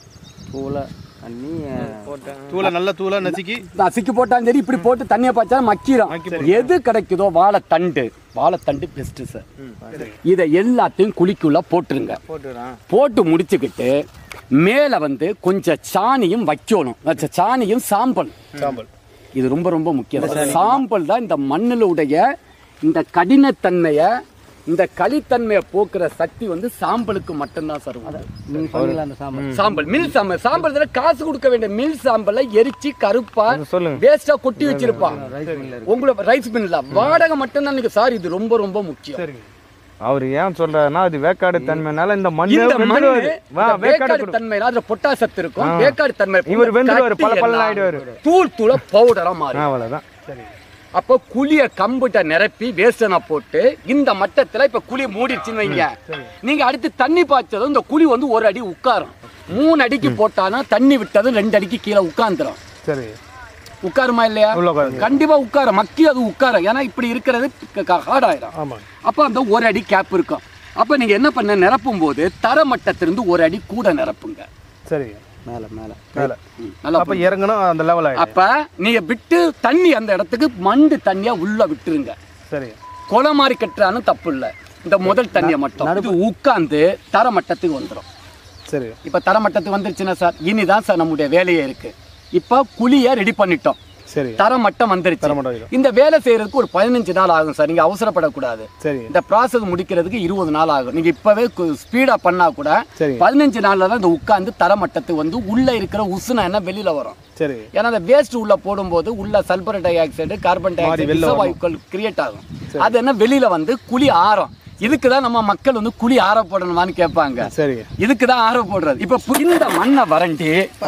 Speaker 4: தூளை தண்ணி போட்டேன்
Speaker 3: தூளை நல்ல தூளை நசுக்கி
Speaker 2: நசுக்கி போட்டாலும் சரி இப்படி போட்டு தண்ணியை பாய்ச்சாலும் மக்கிரும் எது கிடைக்குதோ வாழைத்தண்டு வாழைத்தண்டு பெஸ்ட் சார் இதை எல்லாத்தையும் குழிக்குள்ள போட்டுருங்க
Speaker 4: போட்டுறான்
Speaker 2: போட்டு முடிச்சுக்கிட்டு மேலே வந்து கொஞ்சம் சாணியும் வைக்கணும் வச்ச சாணியும் சாம்பல்
Speaker 3: சாம்பல்
Speaker 2: இது ரொம்ப ரொம்ப முக்கியம் சாம்பல் தான் இந்த மண்ணிலுடைய இந்த கடினத்தன்மையை இந்த களித்தன்மையை போக்குற சக்தி வந்து சாம்பலுக்கு மட்டும்தான் சார் உண்டு.
Speaker 4: நீங்க சொன்னீங்களா அந்த சாம்பார்
Speaker 2: சாம்பல் மில் சாம்பல் சாம்பல் இதுல காசு கொடுக்க வேண்டிய மில் சாம்பலை எரிச்சு கருப்பா
Speaker 4: சொல்லுங்க.
Speaker 2: வேஸ்டா கொட்டி வச்சிருப்பான் உங்களை ரைஸ் மில்ல வாடகை மட்டும்தான் நீங்க சார் இது ரொம்ப ரொம்ப முக்கியம்
Speaker 3: சரிங்க
Speaker 5: அவர் ஏன் சொல்றாருன்னா அது வேக்காடு தன்மைனால இந்த மண்ணு
Speaker 2: இந்த மண்ணு
Speaker 5: வெந்துடுவாரு. வா,
Speaker 2: இந்த
Speaker 5: வேக்காடு
Speaker 2: வேக்காடு தன்மையில அதுல பொட்டாசத்து இருக்கும் வேக்காடு தன்மை
Speaker 5: இவர் வெந்துடுவாரு,
Speaker 2: கட்டி
Speaker 5: பல பலன்னு
Speaker 2: எல்லாம்
Speaker 5: ஆயிடுவாரு.
Speaker 2: தூள் தூள பவுடரா மாறும்
Speaker 5: அவ்வளவுதான்
Speaker 3: சரிங்க
Speaker 2: அப்போ குழிய கம்புட்ட நிரப்பி வேஸ்டனை போட்டு இந்த மட்டத்துல இப்ப குழி மூடிடுச்சுன்னு வைங்க நீங்க அடுத்து தண்ணி பாய்ச்சதும் இந்த குழி வந்து ஒரு அடி உட்காரும் மூணு அடிக்கு போட்டாலும் தண்ணி விட்டதும் ரெண்டு அடிக்கு கீழே உட்காந்துரும்
Speaker 5: சரி
Speaker 2: உட்காருமா இல்லையா
Speaker 5: உள்ள உட்காருங்க.
Speaker 2: கண்டிப்பா உட்காரும் மக்கி அது உட்காரும் ஏன்னா இப்படி இருக்கிறது ஹார்ட் ஆயிடும்
Speaker 3: ஆமாங்க
Speaker 2: அப்போ அந்த ஒரு அடி கேப் இருக்கும் அப்போ நீங்க என்ன பண்ண நிரப்பும் போது தர மட்டத்திலிருந்து ஒரு அடி கூட நிரப்புங்க
Speaker 3: சரிங்க
Speaker 5: மேல மேல
Speaker 3: மேலே
Speaker 2: ம், நல்லா
Speaker 3: அப்போ இறங்கணும் அந்த லெவல் ஆகிடும்
Speaker 2: அப்ப நீங்க விட்டு தண்ணி அந்த இடத்துக்கு மண்டு தண்ணியா உள்ள விட்டுருங்க
Speaker 3: சரிங்க
Speaker 2: கொலை மாதிரி கட்டுறான்னு தப்பு இல்லை இந்த முதல் தண்ணியை மட்டும் இது உட்காந்து தர மட்டத்துக்கு வந்துடும்
Speaker 3: சரி
Speaker 2: இப்போ தர மட்டத்துக்கு வந்துருச்சுன்னா சார் இனிதான் சார் நம்முடைய வேலையே இருக்கு இப்போ குழியை ரெடி பண்ணிட்டோம்
Speaker 3: சரி
Speaker 2: தர மட்டம் வந்துருச்சு
Speaker 3: தரமட்டம் ஆகிடும்
Speaker 2: இந்த வேலை செய்யறதுக்கு ஒரு பதினஞ்சு நாள் ஆகும் சார் நீங்க அவசரப்படக்கூடாது
Speaker 3: சரி
Speaker 2: இந்த ப்ராசஸ் முடிக்கிறதுக்கு இருபது நாள் ஆகும் நீங்க இப்பவே ஸ்பீடா பண்ணா கூட
Speaker 3: சரி
Speaker 2: பதினஞ்சு நாள்ல தான் இந்த உட்காந்து தரமட்டத்துக்கு வந்து உள்ள இருக்கிற உசுனா என்ன வெளியில வரும்
Speaker 3: சரி
Speaker 2: ஏன்னா அந்த வேஸ்ட் உள்ள போடும்போது உள்ள sulphur dioxide carbon dioxide
Speaker 3: வெளில
Speaker 2: வாயுக்கள் கிரியேட் ஆகும் அது என்ன வெளியில வந்து குழி ஆறும் இதுக்கு தான் நம்ம மக்கள் வந்து குழி ஆற போடணுமான்னு கேட்பாங்க
Speaker 3: சரி
Speaker 2: இதுக்கு தான் ஆற போடுறது இப்ப பு- இந்த மண்ணை வறண்டி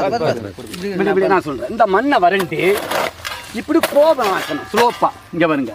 Speaker 2: இப்படி இப்படி நான் சொல்றேன் இந்த மண்ணை வறண்டி இப்படி கோபம் ஆக்கணும் ஸ்லோப்பா இங்க வருங்க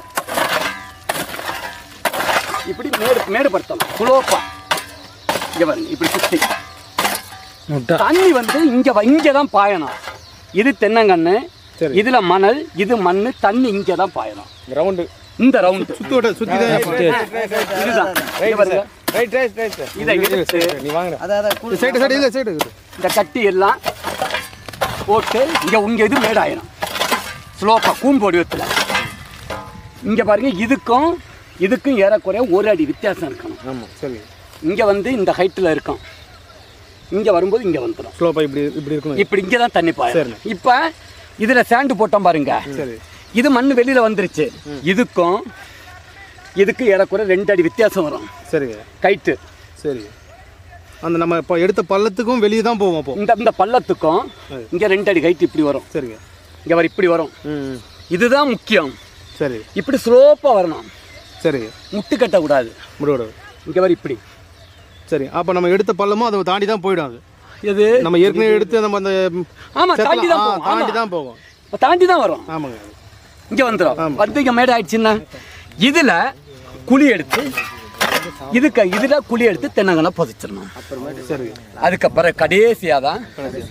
Speaker 2: இப்படி மேடு மேடுபடுத்தணும் ஸ்லோப்பா இங்க பாருங்க இப்படி சுத்தி தண்ணி வந்து இங்க வ- இங்க தான் பாயணும் இது தென்னங்கண்ணு
Speaker 3: சரி.
Speaker 2: இதுல மணல் இது மண்ணு தண்ணி இங்க தான் பாயணும்
Speaker 3: ரவுண்டு
Speaker 2: இந்த ரவுண்டு
Speaker 3: சுத்தோட சுற்றி தான்
Speaker 2: இதுதான் இங்க பாருங்க
Speaker 5: ரைட் ரைட் ரைட்
Speaker 2: இதை எடுத்து
Speaker 3: நீ வாங்க
Speaker 4: அதான் அதான்
Speaker 3: சைடு சைடு இல்லை சைடு
Speaker 2: இந்த கட்டி எல்லாம் போட்டு இங்க உங்க இது மேடாயிரும் ஸ்லோப்பா கூம்பு வடிவத்தில் இங்க பாருங்க இதுக்கும் இதுக்கும் ஏறக்குறைய ஒரு அடி வித்தியாசம் இருக்கணும்
Speaker 3: ஆமாம் சரி
Speaker 2: இங்க வந்து இந்த ஹைட்டில் இருக்கும் இங்க வரும்போது இங்க வந்துடும்
Speaker 3: ஸ்லோப்பாக இப்படி இப்படி இருக்கணும்
Speaker 2: இப்படி இங்கே தான் தண்ணி பாயும் இப்போ இதுல சாண்டு போட்டோம் பாருங்க
Speaker 3: சரி
Speaker 2: இது மண் வெளியில வந்துருச்சு இதுக்கும் இதுக்கு ஏறக்குறைய ரெண்டு அடி வித்தியாசம் வரும்
Speaker 3: சரிங்க
Speaker 2: கைட்டு
Speaker 3: சரி அந்த நம்ம இப்போ எடுத்த பள்ளத்துக்கும் வெளியே தான் போவோம் அப்போ
Speaker 2: இந்த இந்த பள்ளத்துக்கும் இங்க ரெண்டு அடி கைட்டு இப்படி வரும்
Speaker 3: சரிங்க
Speaker 2: இங்க வர இப்படி வரும்
Speaker 3: ம்
Speaker 2: இதுதான் முக்கியம்
Speaker 3: சரி
Speaker 2: இப்படி ஸ்லோப்பாக வரணும்
Speaker 3: சரி
Speaker 2: முட்டு கட்டக்கூடாது
Speaker 3: முடிவோட
Speaker 2: இங்கே வர இப்படி
Speaker 3: சரி அப்போ நம்ம எடுத்த பள்ளமும் அதை தாண்டி தான் போயிடும் அது
Speaker 2: இது
Speaker 3: நம்ம ஏற்கனவே எடுத்து நம்ம அந்த
Speaker 2: ஆமா,
Speaker 3: செத்தலாம்.
Speaker 2: தாண்டி தான்
Speaker 3: ஆ,
Speaker 2: போகும்.
Speaker 3: தாண்டி
Speaker 2: ஆமா.
Speaker 3: தான் போகும்
Speaker 2: தாண்டி தான் வரும்
Speaker 3: ஆமாங்க
Speaker 2: இங்கே வந்துடும் வந்து இங்கே மேடை ஆயிடுச்சுன்னா இதில் குழி எடுத்து இதுக்கு இதில் குழி எடுத்து தென்னங்கனை புதைச்சிடணும்
Speaker 3: சரி
Speaker 2: அதுக்கப்புறம் கடைசியாக தான்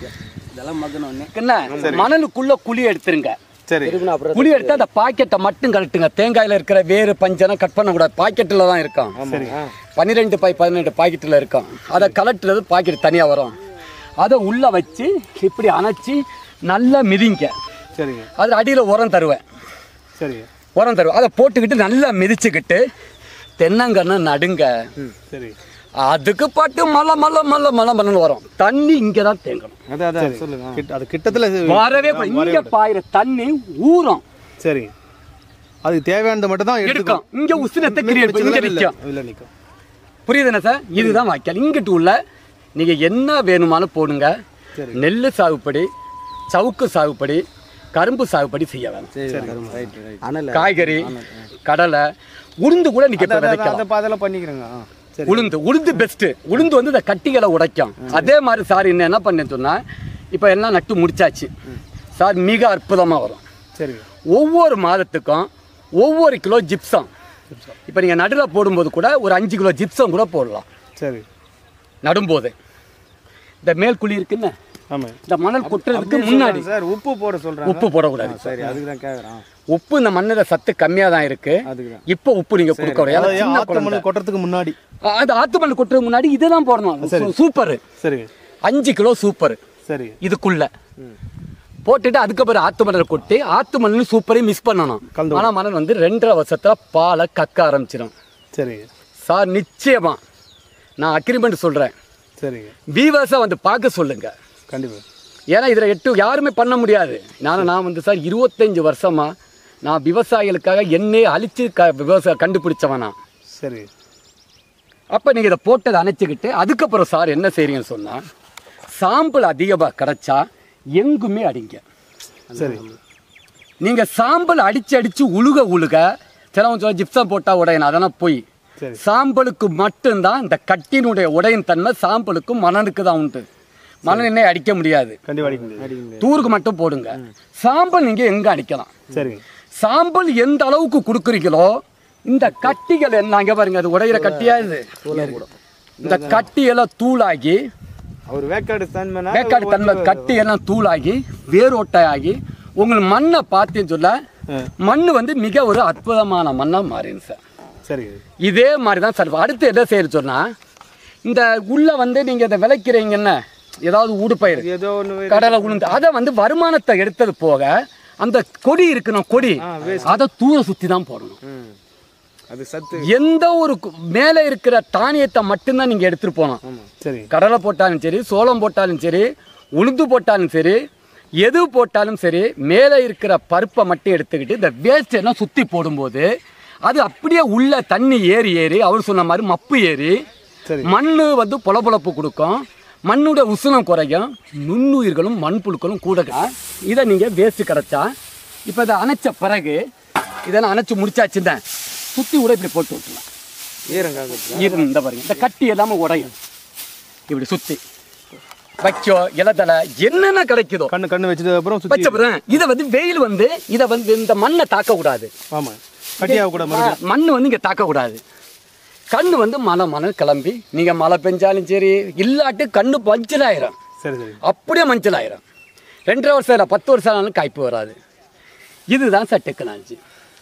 Speaker 2: என்ன மணலுக்குள்ள குழி எடுத்துருங்க
Speaker 3: சரி
Speaker 2: குழி எடுத்து அந்த பாக்கெட்டை மட்டும் கழட்டுங்க தேங்காயில இருக்கிற வேறு பஞ்செல்லாம் கட் பண்ணக்கூடாது பாக்கெட்டில் தான் இருக்கும் பன்னிரெண்டு பை பதினெட்டு பாக்கெட்டில் இருக்கும் அதை கலட்டுறது பாக்கெட் தனியாக வரும் அதை உள்ளே வச்சு இப்படி அணைச்சி நல்லா மிதிங்க
Speaker 3: சரிங்க
Speaker 2: அது அடியில் உரம் தருவேன்
Speaker 3: சரிங்க
Speaker 2: உரம் தருவேன் அதை போட்டுக்கிட்டு நல்லா மிதிச்சுக்கிட்டு தென்னங்கன்று நடுங்க
Speaker 3: சரி
Speaker 2: அதுக்கு பாட்டு மலை மலை மலை மலை மலைன்னு வரும் தண்ணி இங்கே தான் தேங்கணும்
Speaker 4: அதான் அதான் சொல்லுங்க
Speaker 3: கிட்ட அது கிட்டத்தில்
Speaker 2: வரவே கூடாது. இங்க பாயிற தண்ணி ஊறும்
Speaker 3: சரி அதுக்கு தேவையானது மட்டும் தான்
Speaker 2: எடுக்கும் இங்க உஷ்ணத்தை கிரியேட் பண்ணி இங்க நிற்கும்
Speaker 3: இல்லை நிற்கும்
Speaker 2: புரியுதுண்ணா சார் இதுதான் வாய்க்கால் இங்கிட்டு உள்ள நீங்க என்ன வேணுமானு போடுங்க நெல் சாகுபடி சவுக்கு சாகுபடி கரும்பு சாகுபடி செய்ய வேணும்
Speaker 4: அனல்
Speaker 2: காய்கறி கடலை உளுந்து கூட நீங்க இப்ப விதைக்கலாம்
Speaker 4: அந்த பாதெல்லாம் பண்ணிக்கிறேங்க ஆ.
Speaker 2: உளுந்து உளுந்து பெஸ்ட் உளுந்து வந்து இந்த கட்டிகளை உடைக்கும் அதே மாதிரி சார் இன்னும் என்ன பண்ணேன்னு சொன்னா இப்போ எல்லாம் நட்டு முடிச்சாச்சு சார் மிக அற்புதமா வரும்
Speaker 3: சரி
Speaker 2: ஒவ்வொரு மாதத்துக்கும் ஒவ்வொரு கிலோ ஜிப்சம் இப்போ நீங்கள் நடுவில் போடும்போது கூட ஒரு அஞ்சு கிலோ ஜிப்சம் கூட போடலாம்
Speaker 3: சரி
Speaker 2: நடும்போது இந்த மேல் குழி இருக்குன்னு
Speaker 3: ஆமாம்
Speaker 2: இந்த மணல் கொட்டுறதுக்கு முன்னாடி
Speaker 4: சார் உப்பு போட சொல்றாங்க
Speaker 2: உப்பு போடக்கூடாது
Speaker 4: சரி அதுக்கு தான் கேக்குறேன்
Speaker 2: உப்பு இந்த மண்ணில் சத்து கம்மியாக தான் இருக்கு
Speaker 4: அதுக்கு தான்
Speaker 2: இப்போ உப்பு நீங்கள் கொடுக்க கூடாது ஏன்னா
Speaker 3: அதாவது
Speaker 2: சின்ன
Speaker 3: ஆத்து
Speaker 2: குழந்தை.
Speaker 3: மணல் கொட்டுறதுக்கு முன்னாடி
Speaker 2: ஆ, அது ஆத்து மணல் கொட்டுறதுக்கு முன்னாடி இதை தான் போடணும் சூப்பர்
Speaker 3: சரிங்க
Speaker 2: அஞ்சு கிலோ சூப்பர்
Speaker 3: சரி
Speaker 2: இதுக்குள்ள போட்டுட்டு அதுக்கப்புறம் ஆத்து மணல் கொட்டி ஆத்து மணல் சூப்பரையும் மிஸ் பண்ணணும்
Speaker 3: கலந்து
Speaker 2: ஆனால் மணல் வந்து ரெண்டரை வருஷத்துல பாலை கக்க ஆரம்பிச்சிடும்
Speaker 3: சரிங்க
Speaker 2: சார் நிச்சயமா நான் அக்ரிமெண்ட் சொல்கிறேன்
Speaker 3: சரிங்க
Speaker 2: வீவர்ஸாக வந்து பார்க்க சொல்லுங்க
Speaker 3: கண்டிப்பாக
Speaker 2: ஏன்னா இதில் எட்டு யாருமே பண்ண முடியாது நான் நான் வந்து சார் இருபத்தஞ்சு வருஷமா நான் விவசாயிகளுக்காக என்னே அழிச்சு க விவசாய கண்டுபிடிச்சவன் நான்
Speaker 3: சரி
Speaker 2: அப்போ நீங்கள் இதை போட்டதை அணைச்சிக்கிட்டு அதுக்கப்புறம் சார் என்ன செய்றீங்கன்னு சொன்னால் சாம்பல் அதிகமாக கிடைச்சா எங்குமே அடிங்க
Speaker 3: சரி
Speaker 2: நீங்கள் சாம்பல் அடித்து அடித்து உழுக உழுக சிலவன் சொல்ல ஜிப்சம் போட்டால் உடையணும் அதெல்லாம் போய்
Speaker 3: சரி.
Speaker 2: சாம்பலுக்கு மட்டும்தான் இந்த கட்டினுடைய உடையின் தன்மை சாம்பலுக்கும் மணலுக்கு தான் உண்டு மணல் எண்ணெய் அடிக்க முடியாது
Speaker 3: கண்டிப்பாக அடிக்க முடியாது
Speaker 2: தூருக்கு மட்டும் போடுங்க சாம்பல் நீங்கள் எங்கே அடிக்கலாம்
Speaker 3: சரிங்க
Speaker 2: சாம்பல் எந்த அளவுக்கு கொடுக்குறீங்களோ இந்த கட்டிகள் என்ன அங்கே பாருங்க அது உடையிற கட்டியா இது இந்த கட்டியெல்லாம் தூளாகி
Speaker 4: அவர் வேக்காடு தன்மைனா
Speaker 2: வேக்காடு தன்மை கட்டி எல்லாம் தூளாகி வேரோட்டையாகி உங்களுக்கு மண்ணை பார்த்தேன்னு சொல்ல மண் வந்து மிக ஒரு அற்புதமான மண்ணாக மாறிடும் சார்
Speaker 3: சரிங்க
Speaker 2: இதே மாதிரி தான் சார் அடுத்து என்ன செய்ய சொன்னால் இந்த உள்ள வந்து நீங்கள் இதை விளைக்கிறீங்கன்னு ஏதாவது ஊடுபயிர்
Speaker 4: ஏதோ ஒன்று
Speaker 2: கடலை உளுந்து அதை வந்து வருமானத்தை எடுத்தது போக அந்த கொடி இருக்கணும் கொடி அதை தூர சுற்றி தான் போடணும்
Speaker 4: அது சத்து
Speaker 2: எந்த ஒரு கு- மேலே இருக்கிற தானியத்தை மட்டும்தான் நீங்கள் எடுத்துகிட்டு போகணும்
Speaker 3: சரி
Speaker 2: கடலை போட்டாலும் சரி சோளம் போட்டாலும் சரி உளுந்து போட்டாலும் சரி எது போட்டாலும் சரி மேலே இருக்கிற பருப்பை மட்டும் எடுத்துக்கிட்டு இந்த வேஸ்ட் எல்லாம் சுற்றி போடும்போது அது அப்படியே உள்ள தண்ணி ஏறி ஏறி அவர் சொன்ன மாதிரி மப்பு ஏறி
Speaker 3: சரி.
Speaker 2: மண் வந்து பொலபொலப்பு கொடுக்கும் மண்ணோட உஷ்ணம் குறையும் நுண்ணுயிர்களும் மண்புழுக்களும் கூட கிடைக்கும். இதை நீங்கள் வேஸ்ட் கிடச்சா இப்போ இதை அணைச்ச பிறகு இதெல்லாம் அணைச்சி முடிச்சாச்சுன்னு சுற்றி கூட இப்படி போட்டு விட்டுலாம்
Speaker 4: ஈரங்காக
Speaker 2: இது இந்த பாருங்க இந்த கட்டி எல்லாமே உடையும் இப்படி சுத்தி வைக்கோ இலதலை என்னென்ன கிடைக்குதோ
Speaker 3: கண்ணு கண்ணு வச்சதுக்கு அப்புறம் சுற்றி
Speaker 2: வச்ச பிறகு இதை வந்து வெயில் வந்து இதை வந்து இந்த மண்ணை தாக்க கூடாது
Speaker 3: ஆமாம் கட்டியாக கூட மறுபடியும்
Speaker 2: மண் வந்து இங்கே தாக்க கூடாது கண்ணு வந்து மலை மணல் கிளம்பி நீங்க மழை பெஞ்சாலும் சரி இல்லாட்டி கண்ணு மஞ்சள் ஆயிரும்
Speaker 3: சரி சரி
Speaker 2: அப்படியே மஞ்சள் ஆயிரும் ரெண்டரை வருஷம் இல்லை பத்து வருஷம் ஆனாலும் காய்ப்பு வராது இதுதான் சார் டெக்னாலஜி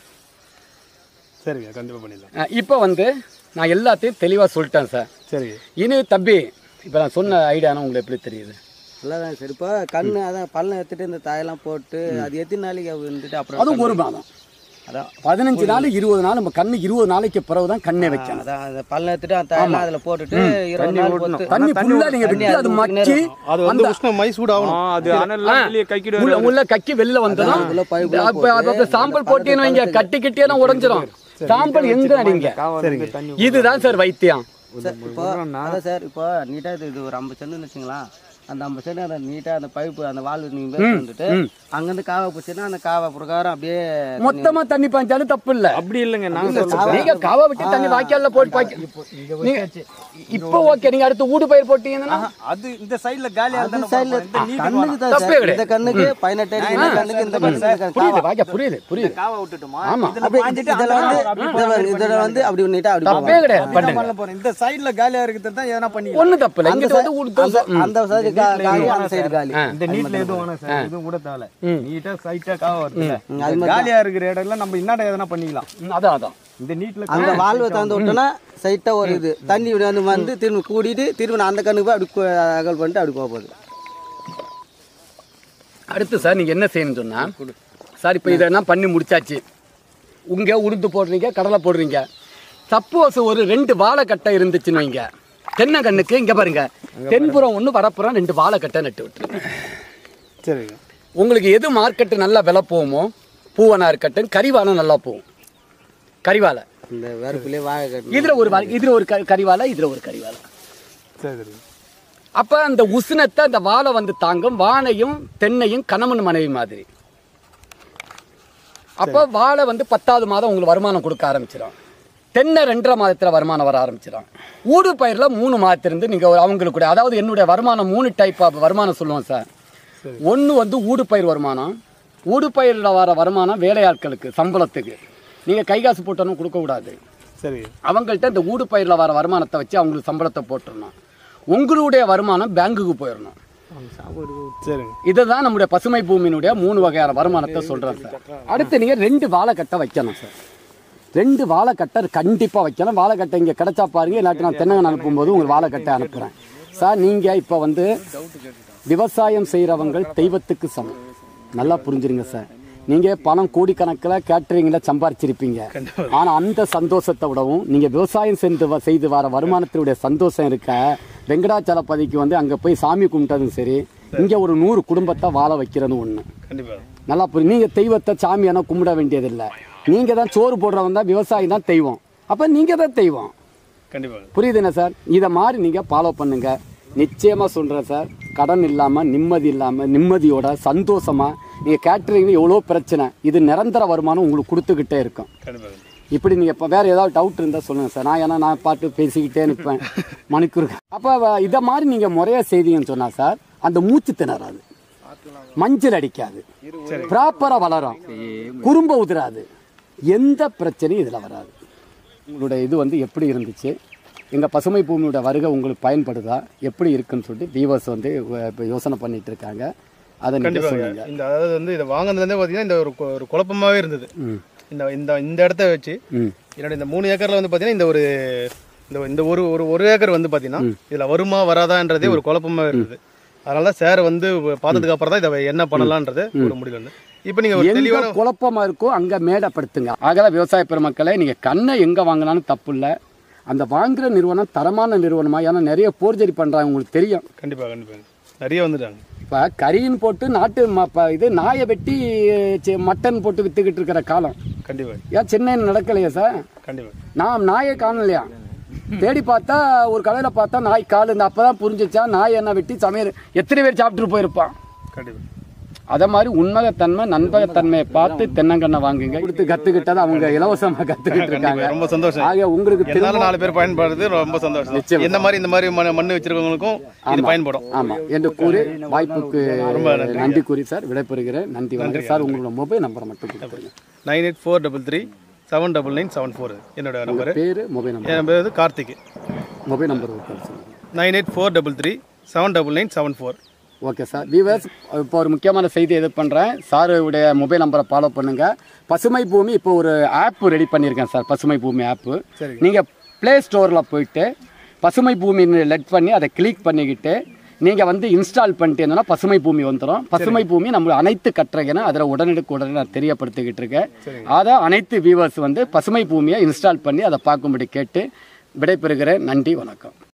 Speaker 3: சரிங்க கண்டிப்பாக பண்ணிடலாம்
Speaker 2: இப்போ வந்து நான் எல்லாத்தையும் தெளிவாக சொல்லிட்டேன் சார்
Speaker 3: சரி
Speaker 2: இனி தம்பி இப்போ நான் சொன்ன ஐடியானா உங்களுக்கு எப்படி தெரியுது
Speaker 6: நல்லாதான் சரி இப்போ கண்ணு அதான் பள்ளம் எடுத்துட்டு இந்த தாயெல்லாம் போட்டு அது எத்தனை நாளைக்கு அது வந்துட்டு அப்புறம்
Speaker 2: அதுவும் ஒரு மாதம் அதான் பதினஞ்சு நாள் இருபது நாள் நம்ம கண்ணு இருபது நாளைக்கு பிறகு தான் கண்ணை வைக்கணும்
Speaker 6: அதான் அந்த பள்ளம் எடுத்துட்டு அந்த தாயெல்லாம் அதில் போட்டுட்டு இருபது நாள் பொறுத்து
Speaker 2: தண்ணி ஃபுல்லாக நீங்கள் விட்டு அது மச்சி
Speaker 3: அது வந்து உஷ்ணம் மை சூடாகணும்
Speaker 4: அது அனல்லாம் வெளியே கைக்கிட்டு
Speaker 2: உள்ள உள்ள கக்கி வெளில வந்துடும்
Speaker 6: உள்ள pipe
Speaker 2: அப்போ அப்போ சாம்பல் போட்டீங்கன்னு வைங்க கட்டி கிட்டியெல்லாம் உடஞ்சிரும் சாம்பல் எங்க அடிங்க
Speaker 4: காவாது தண்ணி
Speaker 2: இதுதான் சார் வைத்தியம்
Speaker 6: சார் இப்போ அதான் சார் இப்போ நீட்டாக இது இது ஒரு ஐம்பது சென்ட் வச்சுங்களா அந்த ஐம்பது சென்ட் அந்த நீட்டா அந்த பைப்பு அந்த வால்வு நீங்க பேச வந்துட்டு அங்கிருந்து காவா போச்சுன்னா அந்த காவா பிரகாரம் அப்படியே
Speaker 2: மொத்தமா தண்ணி பாய்ச்சாலும் தப்பு இல்ல
Speaker 5: அப்படி இல்லைங்க நான்
Speaker 2: இல்ல,
Speaker 5: சொல்றேன்
Speaker 2: நீங்க காவா விட்டு தண்ணி வாய்க்கால்ல போட்டு பாய்க்க நீங்க இப்போ ஓகே நீங்க அடுத்து ஊடு பயிர் போட்டீங்கன்னா
Speaker 4: அது இந்த சைடுல காலியா
Speaker 6: அந்த
Speaker 4: இருந்தா
Speaker 6: சைடுல கண்ணுக்கு தான்
Speaker 2: தப்பே
Speaker 6: சார்
Speaker 2: கிடையாது.
Speaker 6: இந்த கண்ணுக்கு பதினெட்டு அடி இந்த கண்ணுக்கு இந்த கண்ணுக்கு
Speaker 2: புரியுது வாய்க்கா புரியுது புரியுது
Speaker 4: காவா விட்டுட்டுமா
Speaker 2: ஆமா
Speaker 6: அப்படி இதுல வந்து இதுல- இதுல வந்து அப்படி நீட்டா அப்படி
Speaker 2: தப்பே
Speaker 6: போவாங்க.
Speaker 2: கிடையாது பண்ணுங்க
Speaker 4: பண்ணல போறேன் இந்த சைடுல காலியா இருக்கிறது தான் எதனா பண்ணி
Speaker 2: ஒண்ணு தப்பு இல்ல
Speaker 6: அந்த
Speaker 2: இங்கிட்ட வந்து
Speaker 6: side-
Speaker 2: ஊடு தோசை.
Speaker 6: அந்த- அந்த சைடு காலி அந்த சைடு காலி
Speaker 4: இந்த நீட்ல எதுவும் வேணாம் சார் எதுவும் கூட தேவை நீட்டா சைட்டா காவா வருது
Speaker 6: ம், அது மாதிரி
Speaker 4: காலியா இருக்கிற இடம்ல நம்ம இன்னாட எதனா பண்ணிக்கலாம்
Speaker 2: ம், அதான் அதான்
Speaker 4: இந்த நீட்ல
Speaker 6: அந்த வால்வை திறந்து விட்டோம்னா சைட்டா ஒரு இது தண்ணி இப்படி வந்து வந்து திரும்ப கூடிட்டு திரும்ப நான் அந்த கண்ணுக்கு போய் அப்படி கு- அகல் பண்ணிட்டு அப்படி போக போகுது
Speaker 2: அடுத்து சார் நீங்க என்ன செய்யணும்னு சொன்னா சார் இப்போ இதெல்லாம் பண்ணி முடிச்சாச்சு உங்க உளுந்து போடுறீங்க கடலை போடுறீங்க சப்போஸ் ஒரு ரெண்டு வாழைக்கட்டை இருந்துச்சுன்னு வைங்க தென்னை கண்ணுக்கு இங்க பாருங்க தென்புறம் ஒன்று வடப்புறம் ரெண்டு வாழைக்கட்டை நட்டு விட்டுருங்க
Speaker 3: சரிங்க
Speaker 2: உங்களுக்கு எது மார்க்கெட்டு நல்லா விலை போகுமோ பூவனா இருக்கட்டும் கறிவாலை நல்லா போகும் கறிவாலை
Speaker 6: இந்த வேறுப்பிலே வாழை கட்டு
Speaker 2: இதுல ஒரு வா- இதுல ஒரு க- கறிவாலை இதுல ஒரு கறிவாலை
Speaker 3: சரி சரிங்க
Speaker 2: அப்ப அந்த உஷ்ணத்தை அந்த வாழை வந்து தாங்கும் வாழையும் தென்னையும் கணவன் மனைவி மாதிரி அப்ப வாழை வந்து பத்தாவது மாதம் உங்களுக்கு வருமானம் கொடுக்க ஆரம்பிச்சிடும் தென்னை ரெண்டரை மாதத்துல வருமானம் வர ஆரம்பிச்சிடும் ஊடு பயிர்ல மூணு மாதத்திலிருந்து நீங்க ஒரு அவங்களுக்கு கூட அதாவது என்னுடைய வருமானம் மூணு டைப் ஆஃப் வருமானம் சொல்லுவோம் சார் ஒன்று வந்து ஊடு பயிர் வருமானம் ஊடு பயிரில் வர வருமானம் வேலையாட்களுக்கு சம்பளத்துக்கு நீங்க கை காசு போட்டோன்னு கொடுக்கக்கூடாது
Speaker 3: சரி
Speaker 2: அவங்கள்ட்ட இந்த ஊடு பயிரில் வர வருமானத்தை வச்சு அவங்களுக்கு சம்பளத்தை போட்டுடணும் உங்களுடைய வருமானம் பேங்குக்கு போயிடணும்
Speaker 3: சரிங்க
Speaker 2: இதை தான் நம்முடைய பசுமை பூமியினுடைய மூணு வகையான வருமானத்தை சொல்கிறேன் சார் அடுத்து நீங்கள் ரெண்டு வாழைக்கட்டை வைக்கணும் சார் ரெண்டு வாழைக்கட்டை கண்டிப்பாக வைக்கணும் வாழைக்கட்டை இங்கே கிடைச்சா பாருங்க இல்லாட்டி நான் தென்னங்கன் அனுப்பும்போது உங்களுக்கு வாழைக்கட்டை அனுப்புகிறேன் சார் நீங்கள் இப்போ வந்து விவசாயம் செய்கிறவங்க தெய்வத்துக்கு சமம் நல்லா புரிஞ்சுருங்க சார் நீங்கள் பணம் கோடிக்கணக்கில் கேட்டரிங்கில் சம்பாரிச்சிருப்பீங்க ஆனால் அந்த சந்தோஷத்தை விடவும் நீங்கள் விவசாயம் செய்து வ- செய்து வர வருமானத்தினுடைய சந்தோஷம் இருக்க வெங்கடாச்சலபதிக்கு வந்து அங்கே போய் சாமி கும்பிட்டதும் சரி இங்கே ஒரு நூறு குடும்பத்தை வாழ வைக்கிறதும் ஒன்று
Speaker 3: கண்டிப்பாக
Speaker 2: நல்லா புரியும் நீங்கள் தெய்வத்தை சாமியெல்லாம் கும்பிட வேண்டியதில்லை நீங்கள் தான் சோறு போடுறவன் தான் விவசாயி தான் தெய்வம் அப்போ நீங்கள் தான் தெய்வம்
Speaker 3: கண்டிப்பாக
Speaker 2: புரியுதுண்ணே சார் இதை மாதிரி நீங்கள் ஃபாலோ பண்ணுங்க நிச்சயமாக சொல்கிறேன் சார் கடன் இல்லாமல் நிம்மதி இல்லாமல் நிம்மதியோட சந்தோஷமாக நீங்கள் கேட்டரிங்ல எவ்வளோ பிரச்சனை இது நிரந்தர வருமானம் உங்களுக்கு கொடுத்துக்கிட்டே இருக்கும்
Speaker 3: கண்டிப்பாக
Speaker 2: இப்படி நீங்கள் இப்போ வேறு ஏதாவது டவுட் இருந்தால் சொல்லுங்கள் சார் நான் ஏன்னா நான் பாட்டு பேசிக்கிட்டே நிற்பேன் மணிக்கூர் அப்போ இதை மாதிரி நீங்கள் முறையாக செய்தீங்கன்னு சொன்னால் சார் அந்த மூச்சு திணறாது மஞ்சள் அடிக்காது ப்ராப்பராக வளரும் குறும்ப உதிராது எந்த பிரச்சனையும் இதில் வராது உங்களுடைய இது வந்து எப்படி இருந்துச்சு எங்கள் பசுமை பூமியோட வருகை உங்களுக்கு பயன்படுதா எப்படி இருக்குன்னு சொல்லிட்டு வியூவர்ஸ் வந்து இப்போ யோசனை பண்ணிட்டு இருக்காங்க அதை நீங்கள்
Speaker 3: கண்டிப்பாக
Speaker 2: சொல்லுங்க
Speaker 3: இந்த அதாவது வந்து இதை வாங்கினதுலேருந்தே பார்த்தீங்கன்னா இந்த ஒரு கு- ஒரு குழப்பமாகவே இருந்தது இந்த இந்த இந்த இடத்த வச்சு
Speaker 2: ம்
Speaker 3: என்னோட இந்த மூணு ஏக்கரில் வந்து பார்த்தீங்கன்னா இந்த ஒரு இந்த இந்த ஒரு ஒரு ஒரு ஏக்கர் வந்து பார்த்தீங்கன்னா இதில் வருமா வராதான்றதே ஒரு குழப்பமாகவே இருந்தது அதனால தான் சார் வந்து பார்த்ததுக்கு அப்புறம் தான் இதை என்ன பண்ணலான்றது ஒரு முடிவு வந்து இப்போ நீங்கள் ஒரு
Speaker 2: எங்க
Speaker 3: தெளிவான
Speaker 2: குழப்பமா இருக்கோ அங்க மேடைப்படுத்துங்க ஆகவே விவசாய பெருமக்களே நீங்க கண்ணை எங்க வாங்கினாலும் தப்பு இல்லை அந்த வாங்குற நிறுவனம் தரமான நிறுவனமா ஏன்னா நிறைய போர்ஜரி பண்றாங்க உங்களுக்கு தெரியும்
Speaker 3: கண்டிப்பாக கண்டிப்பாக நிறைய வந்துட்டாங்க
Speaker 2: இப்போ கறின்னு போட்டு நாட்டு ம- ப- இது நாயை வெட்டி சி- மட்டன் போட்டு வித்துக்கிட்டு இருக்கிற காலம்
Speaker 3: கண்டிப்பாக
Speaker 2: ஏன் சென்னையில் நடக்கலையா சார்
Speaker 3: கண்டிப்பாக
Speaker 2: நான் நாயை காணலையா தேடி பார்த்தா ஒரு கடையில் பார்த்தா நாய் கால் இந்த அப்பதான் புரிஞ்சிச்சா நாய் என்ன வெட்டி சமையல் எத்தனை பேர் சாப்பிட்டுட்டு போயிருப்பான்
Speaker 3: கண்டிப்பாக
Speaker 2: அதே மாதிரி உண்மகத்தன்மை நண்பகத்தன்மையை பார்த்து தென்னங்கண்ணை வாங்குங்க கொடுத்து கத்துக்கிட்டதை அவங்க இலவசமா கத்துக்கிட்டு இருக்காங்க
Speaker 3: ரொம்ப சந்தோஷம்
Speaker 2: ஆக உங்களுக்கு
Speaker 3: என்னால
Speaker 2: திரும்ப
Speaker 3: நாலு பேர் பயன்படுறது ரொம்ப சந்தோஷம்
Speaker 2: நிச்சயமா.
Speaker 3: என்ன மாதிரி இந்த மாதிரி மண் மண்ணு வச்சிருக்கவங்களுக்கும் இது பயன்படும்
Speaker 2: ஆமா என்று கூறி வாய்ப்புக்கு நன்றி கூறி சார் விடைபெறுகிறேன் நன்றி வணக்கம் சார் உங்களோட மொபைல் நம்பரை மட்டும் கொடுத்துருங்க
Speaker 3: nine eight four double three seven double nine seven four என்னோட நம்பர்
Speaker 2: பேரு மொபைல் நம்பர்
Speaker 3: என் பேர் வந்து கார்த்திக்
Speaker 2: மொபைல் நம்பர் சொல்லுங்க
Speaker 3: nine eight four double three seven double nine seven four
Speaker 2: okay sir viewers இப்போ ஒரு முக்கியமான செய்தி எது பண்ணுறேன் சாருடைய மொபைல் நம்பரை ஃபாலோ பண்ணுங்கள் பசுமை பூமி இப்போ ஒரு ஆப் ரெடி பண்ணியிருக்கேன் சார் பசுமை பூமி ஆப்பு நீங்கள் ப்ளே ஸ்டோரில் போயிட்டு பசுமை பூமின்னு லெட் பண்ணி அதை கிளிக் பண்ணிக்கிட்டு நீங்கள் வந்து இன்ஸ்டால் பண்ணிட்டீங்கன்னா பசுமை பூமி வந்துடும் பசுமை பூமி நம்ம அனைத்து கட்டுரைகளை அதில் உடனடிக்கு உடனே நான் தெரியப்படுத்திக்கிட்டு இருக்கேன் அதை அனைத்து வியூவர்ஸ் வந்து பசுமை பூமியை இன்ஸ்டால் பண்ணி அதை பார்க்கும்படி கேட்டு விடைபெறுகிறேன் நன்றி வணக்கம்